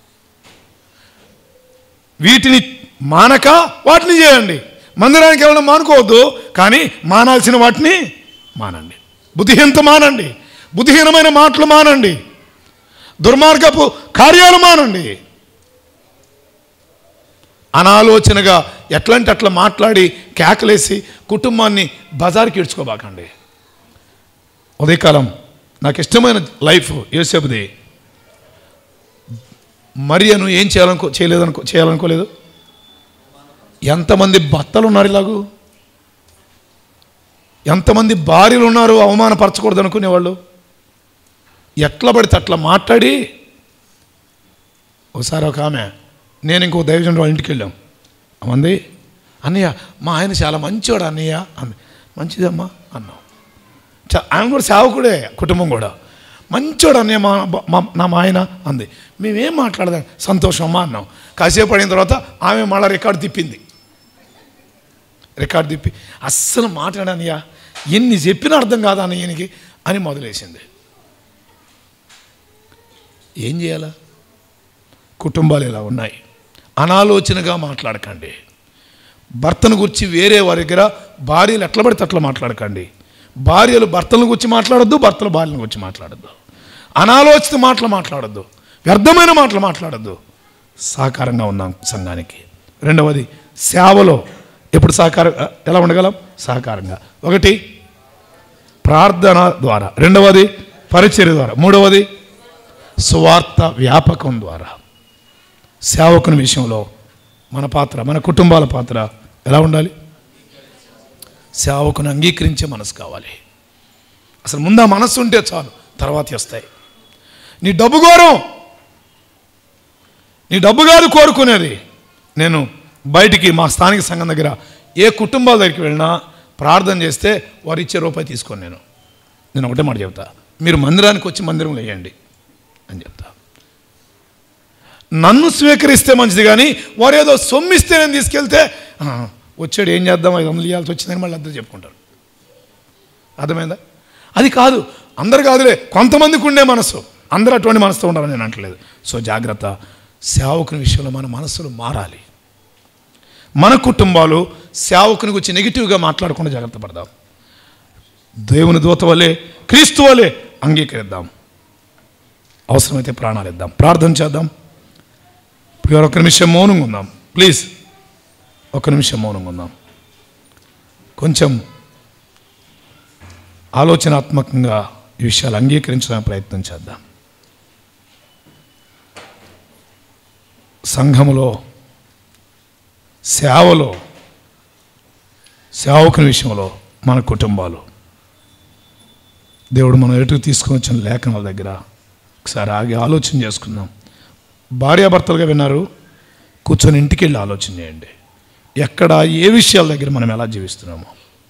వీటిని మానక వాటిని చేయండి మందిరానికి వెళ్ళడం మానుకోవద్దు కానీ మానాల్సిన వాటిని మానండి బుద్ధిహీనత మానండి బుద్ధిహీనమైన మాటలు మానండి దుర్మార్గపు కార్యాలు మానండి అనాలోచనగా ఎట్లాంటి అట్లా మాట్లాడి కేకలేసి కుటుంబాన్ని బజార్కి ఇడ్చుకోబాకండి ఉదయకాలం నాకు ఇష్టమైన లైఫ్ యోసేపుది మరియను ఏం చేయాలనుకో చేయలేదనుకో చేయాలనుకోలేదు ఎంతమంది భర్తలు ఉన్నారు ఇలాగూ ఎంతమంది భార్యలు ఉన్నారు అవమానపరచకూడదు అనుకునేవాళ్ళు ఎట్లా పడితే అట్లా మాట్లాడి ఒకసారి ఒక ఆమె నేను ఇంకో దైవజనుడు వాళ్ళ ఇంటికి వెళ్ళాం అమ్మంది అన్నయ్య మా ఆయన చాలా మంచివాడు అన్నయ్య అంది మంచిదమ్మా అన్నాం చ- ఆయన కూడా సేవకుడే కుటుంబం కూడా మంచోడు అన్నయ్య మా మా- నా మా ఆయన అంది మేమేం మాట్లాడదాం సంతోషమ్మా అన్నాం కాసేపు పడిన తర్వాత ఆమె మళ్ళీ రికార్డు తిప్పింది రికార్డు తిప్పి అస్సలు మాట్లాడనయ్యా ఎన్ని చెప్పినా అర్థం కాదా అన్నయ్యనికి అని మొదలేసింది ఏం చేయాలా కుటుంబాలు ఇలా ఉన్నాయి అనాలోచనగా మాట్లాడకండి భర్తను గురించి వేరే వారి దగ్గర భార్యలు ఎట్లా పడితే అట్లా మాట్లాడకండి భార్యలు భర్తలను గురించి మాట్లాడొద్దు భర్తలు భార్యలను గురించి మాట్లాడొద్దు అనాలోచిత మాటలు మాట్లాడొద్దు వ్యర్థమైన మాటలు మాట్లాడొద్దు సహకారంగా ఉందాం సంఘానికి రెండవది సేవలో ఎప్పుడు సహకారం ఎలా ఉండగలం సహకారంగా ఒకటి ప్రార్థన ద్వారా రెండవది పరిచర్య ద్వారా మూడవది సువార్త వ్యాపకం ద్వారా సేవకుని విషయంలో మన పాత్ర మన కుటుంబాల పాత్ర ఎలా ఉండాలి సేవకుని అంగీకరించే మనసు కావాలి అసలు ముందు ఆ మనస్సు ఉంటే చాలు తర్వాత వస్తాయి నీ డబ్బు గౌరవం నీ డబ్బు కాదు కోరుకునేది నేను బయటికి మా స్థానిక సంఘం దగ్గర ఏ కుటుంబాల దగ్గరికి వెళ్ళినా ప్రార్థన చేస్తే వారు ఇచ్చే రూపాయి తీసుకోను నేను నేను ఒకటే మాట చెప్తా మీరు మందిరానికి వచ్చి మందిరంలో వేయండి అని చెప్తా నన్ను స్వీకరిస్తే మంచిది కానీ వారు ఏదో సొమ్మిస్తే నేను తీసుకెళ్తే "ఆ, వచ్చాడు ఏం చేద్దాం ఐదు వందలు ఇవ్వాల్సి వచ్చిందని మళ్ళీ అందరూ చెప్పుకుంటారు అర్థమైందా అది కాదు అందరు కాదులే కొంతమందికి ఉండే మనసు అందరూ అటువంటి మనసుతో ఉండాలని నేను అంటలేదు సో జాగ్రత్త సేవకుని విషయంలో మన మనసులు మారాలి మన కుటుంబాలు సేవకుని గురించి నెగిటివ్గా మాట్లాడకుండా జాగ్రత్త పడదాం దేవుని దూత వలె క్రీస్తు వలె అంగీకరిద్దాం అవసరమైతే ప్రాణాలు ఇద్దాం ప్రార్థన చేద్దాం ఇప్పుడు ఒక నిమిషం మౌనంగా ఉందాం ప్లీజ్ ఒక నిమిషం మౌనంగా ఉందాం కొంచెం ఆలోచనాత్మకంగా ఈ విషయాలు అంగీకరించడానికి ప్రయత్నం చేద్దాం సంఘములో సేవలో సేవకుని విషయంలో మన కుటుంబాలు దేవుడు మనం ఎటుకు తీసుకొని వచ్చిన లేఖనాల దగ్గర ఒకసారి ఆగి ఆలోచన చేసుకుందాం భార్యాభర్తలుగా విన్నారు కూర్చొని ఇంటికి వెళ్ళి ఆలోచన చేయండి ఎక్కడ ఏ విషయాల దగ్గర మనం ఎలా జీవిస్తున్నామో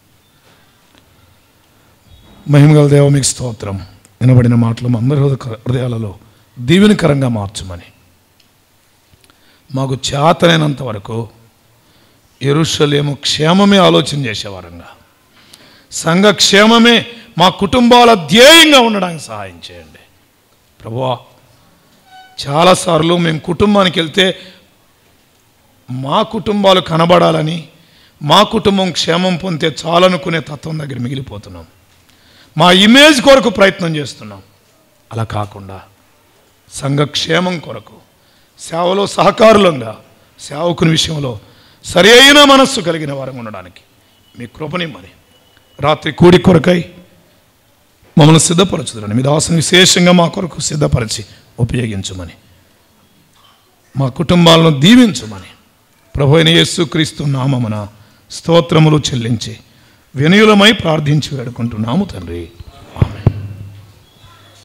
మహిమగల దేవ మీకు స్తోత్రం వినబడిన మాటలు మా అందరి హృదయ- హృదయాలలో దీవెనకరంగా మార్చమని మాకు చేతనైనంత వరకు ఎరుషలేము క్షేమమే ఆలోచన చేసేవారంగా సంఘ క్షేమమే మా కుటుంబాల ధ్యేయంగా ఉండడానికి సహాయం చేయండి ప్రభువా చాలాసార్లు మేము కుటుంబానికి వెళ్తే మా కుటుంబాలు కనబడాలని మా కుటుంబం క్షేమం పొందితే చాలనుకునే తత్వం దగ్గర మిగిలిపోతున్నాం మా ఇమేజ్ కొరకు ప్రయత్నం చేస్తున్నాం అలా కాకుండా సంఘ క్షేమం కొరకు సేవలో సహకారులంగా సేవకుని విషయంలో సరి అయిన మనస్సు కలిగిన వారంగా ఉండడానికి మీ కృపనిమ్మని రాత్రి కూడి కొరకై మమ్మల్ని సిద్ధపరచుదని మీ దాసుని విశేషంగా మా కొరకు సిద్ధపరిచి ఉపయోగించమని మా కుటుంబాలను దీవించమని ప్రభు అయిన యేసుక్రీస్తు నామమున స్తోత్రములు చెల్లించి వినయులమై ప్రార్థించి వేడుకుంటున్నాము తండ్రి ఆమె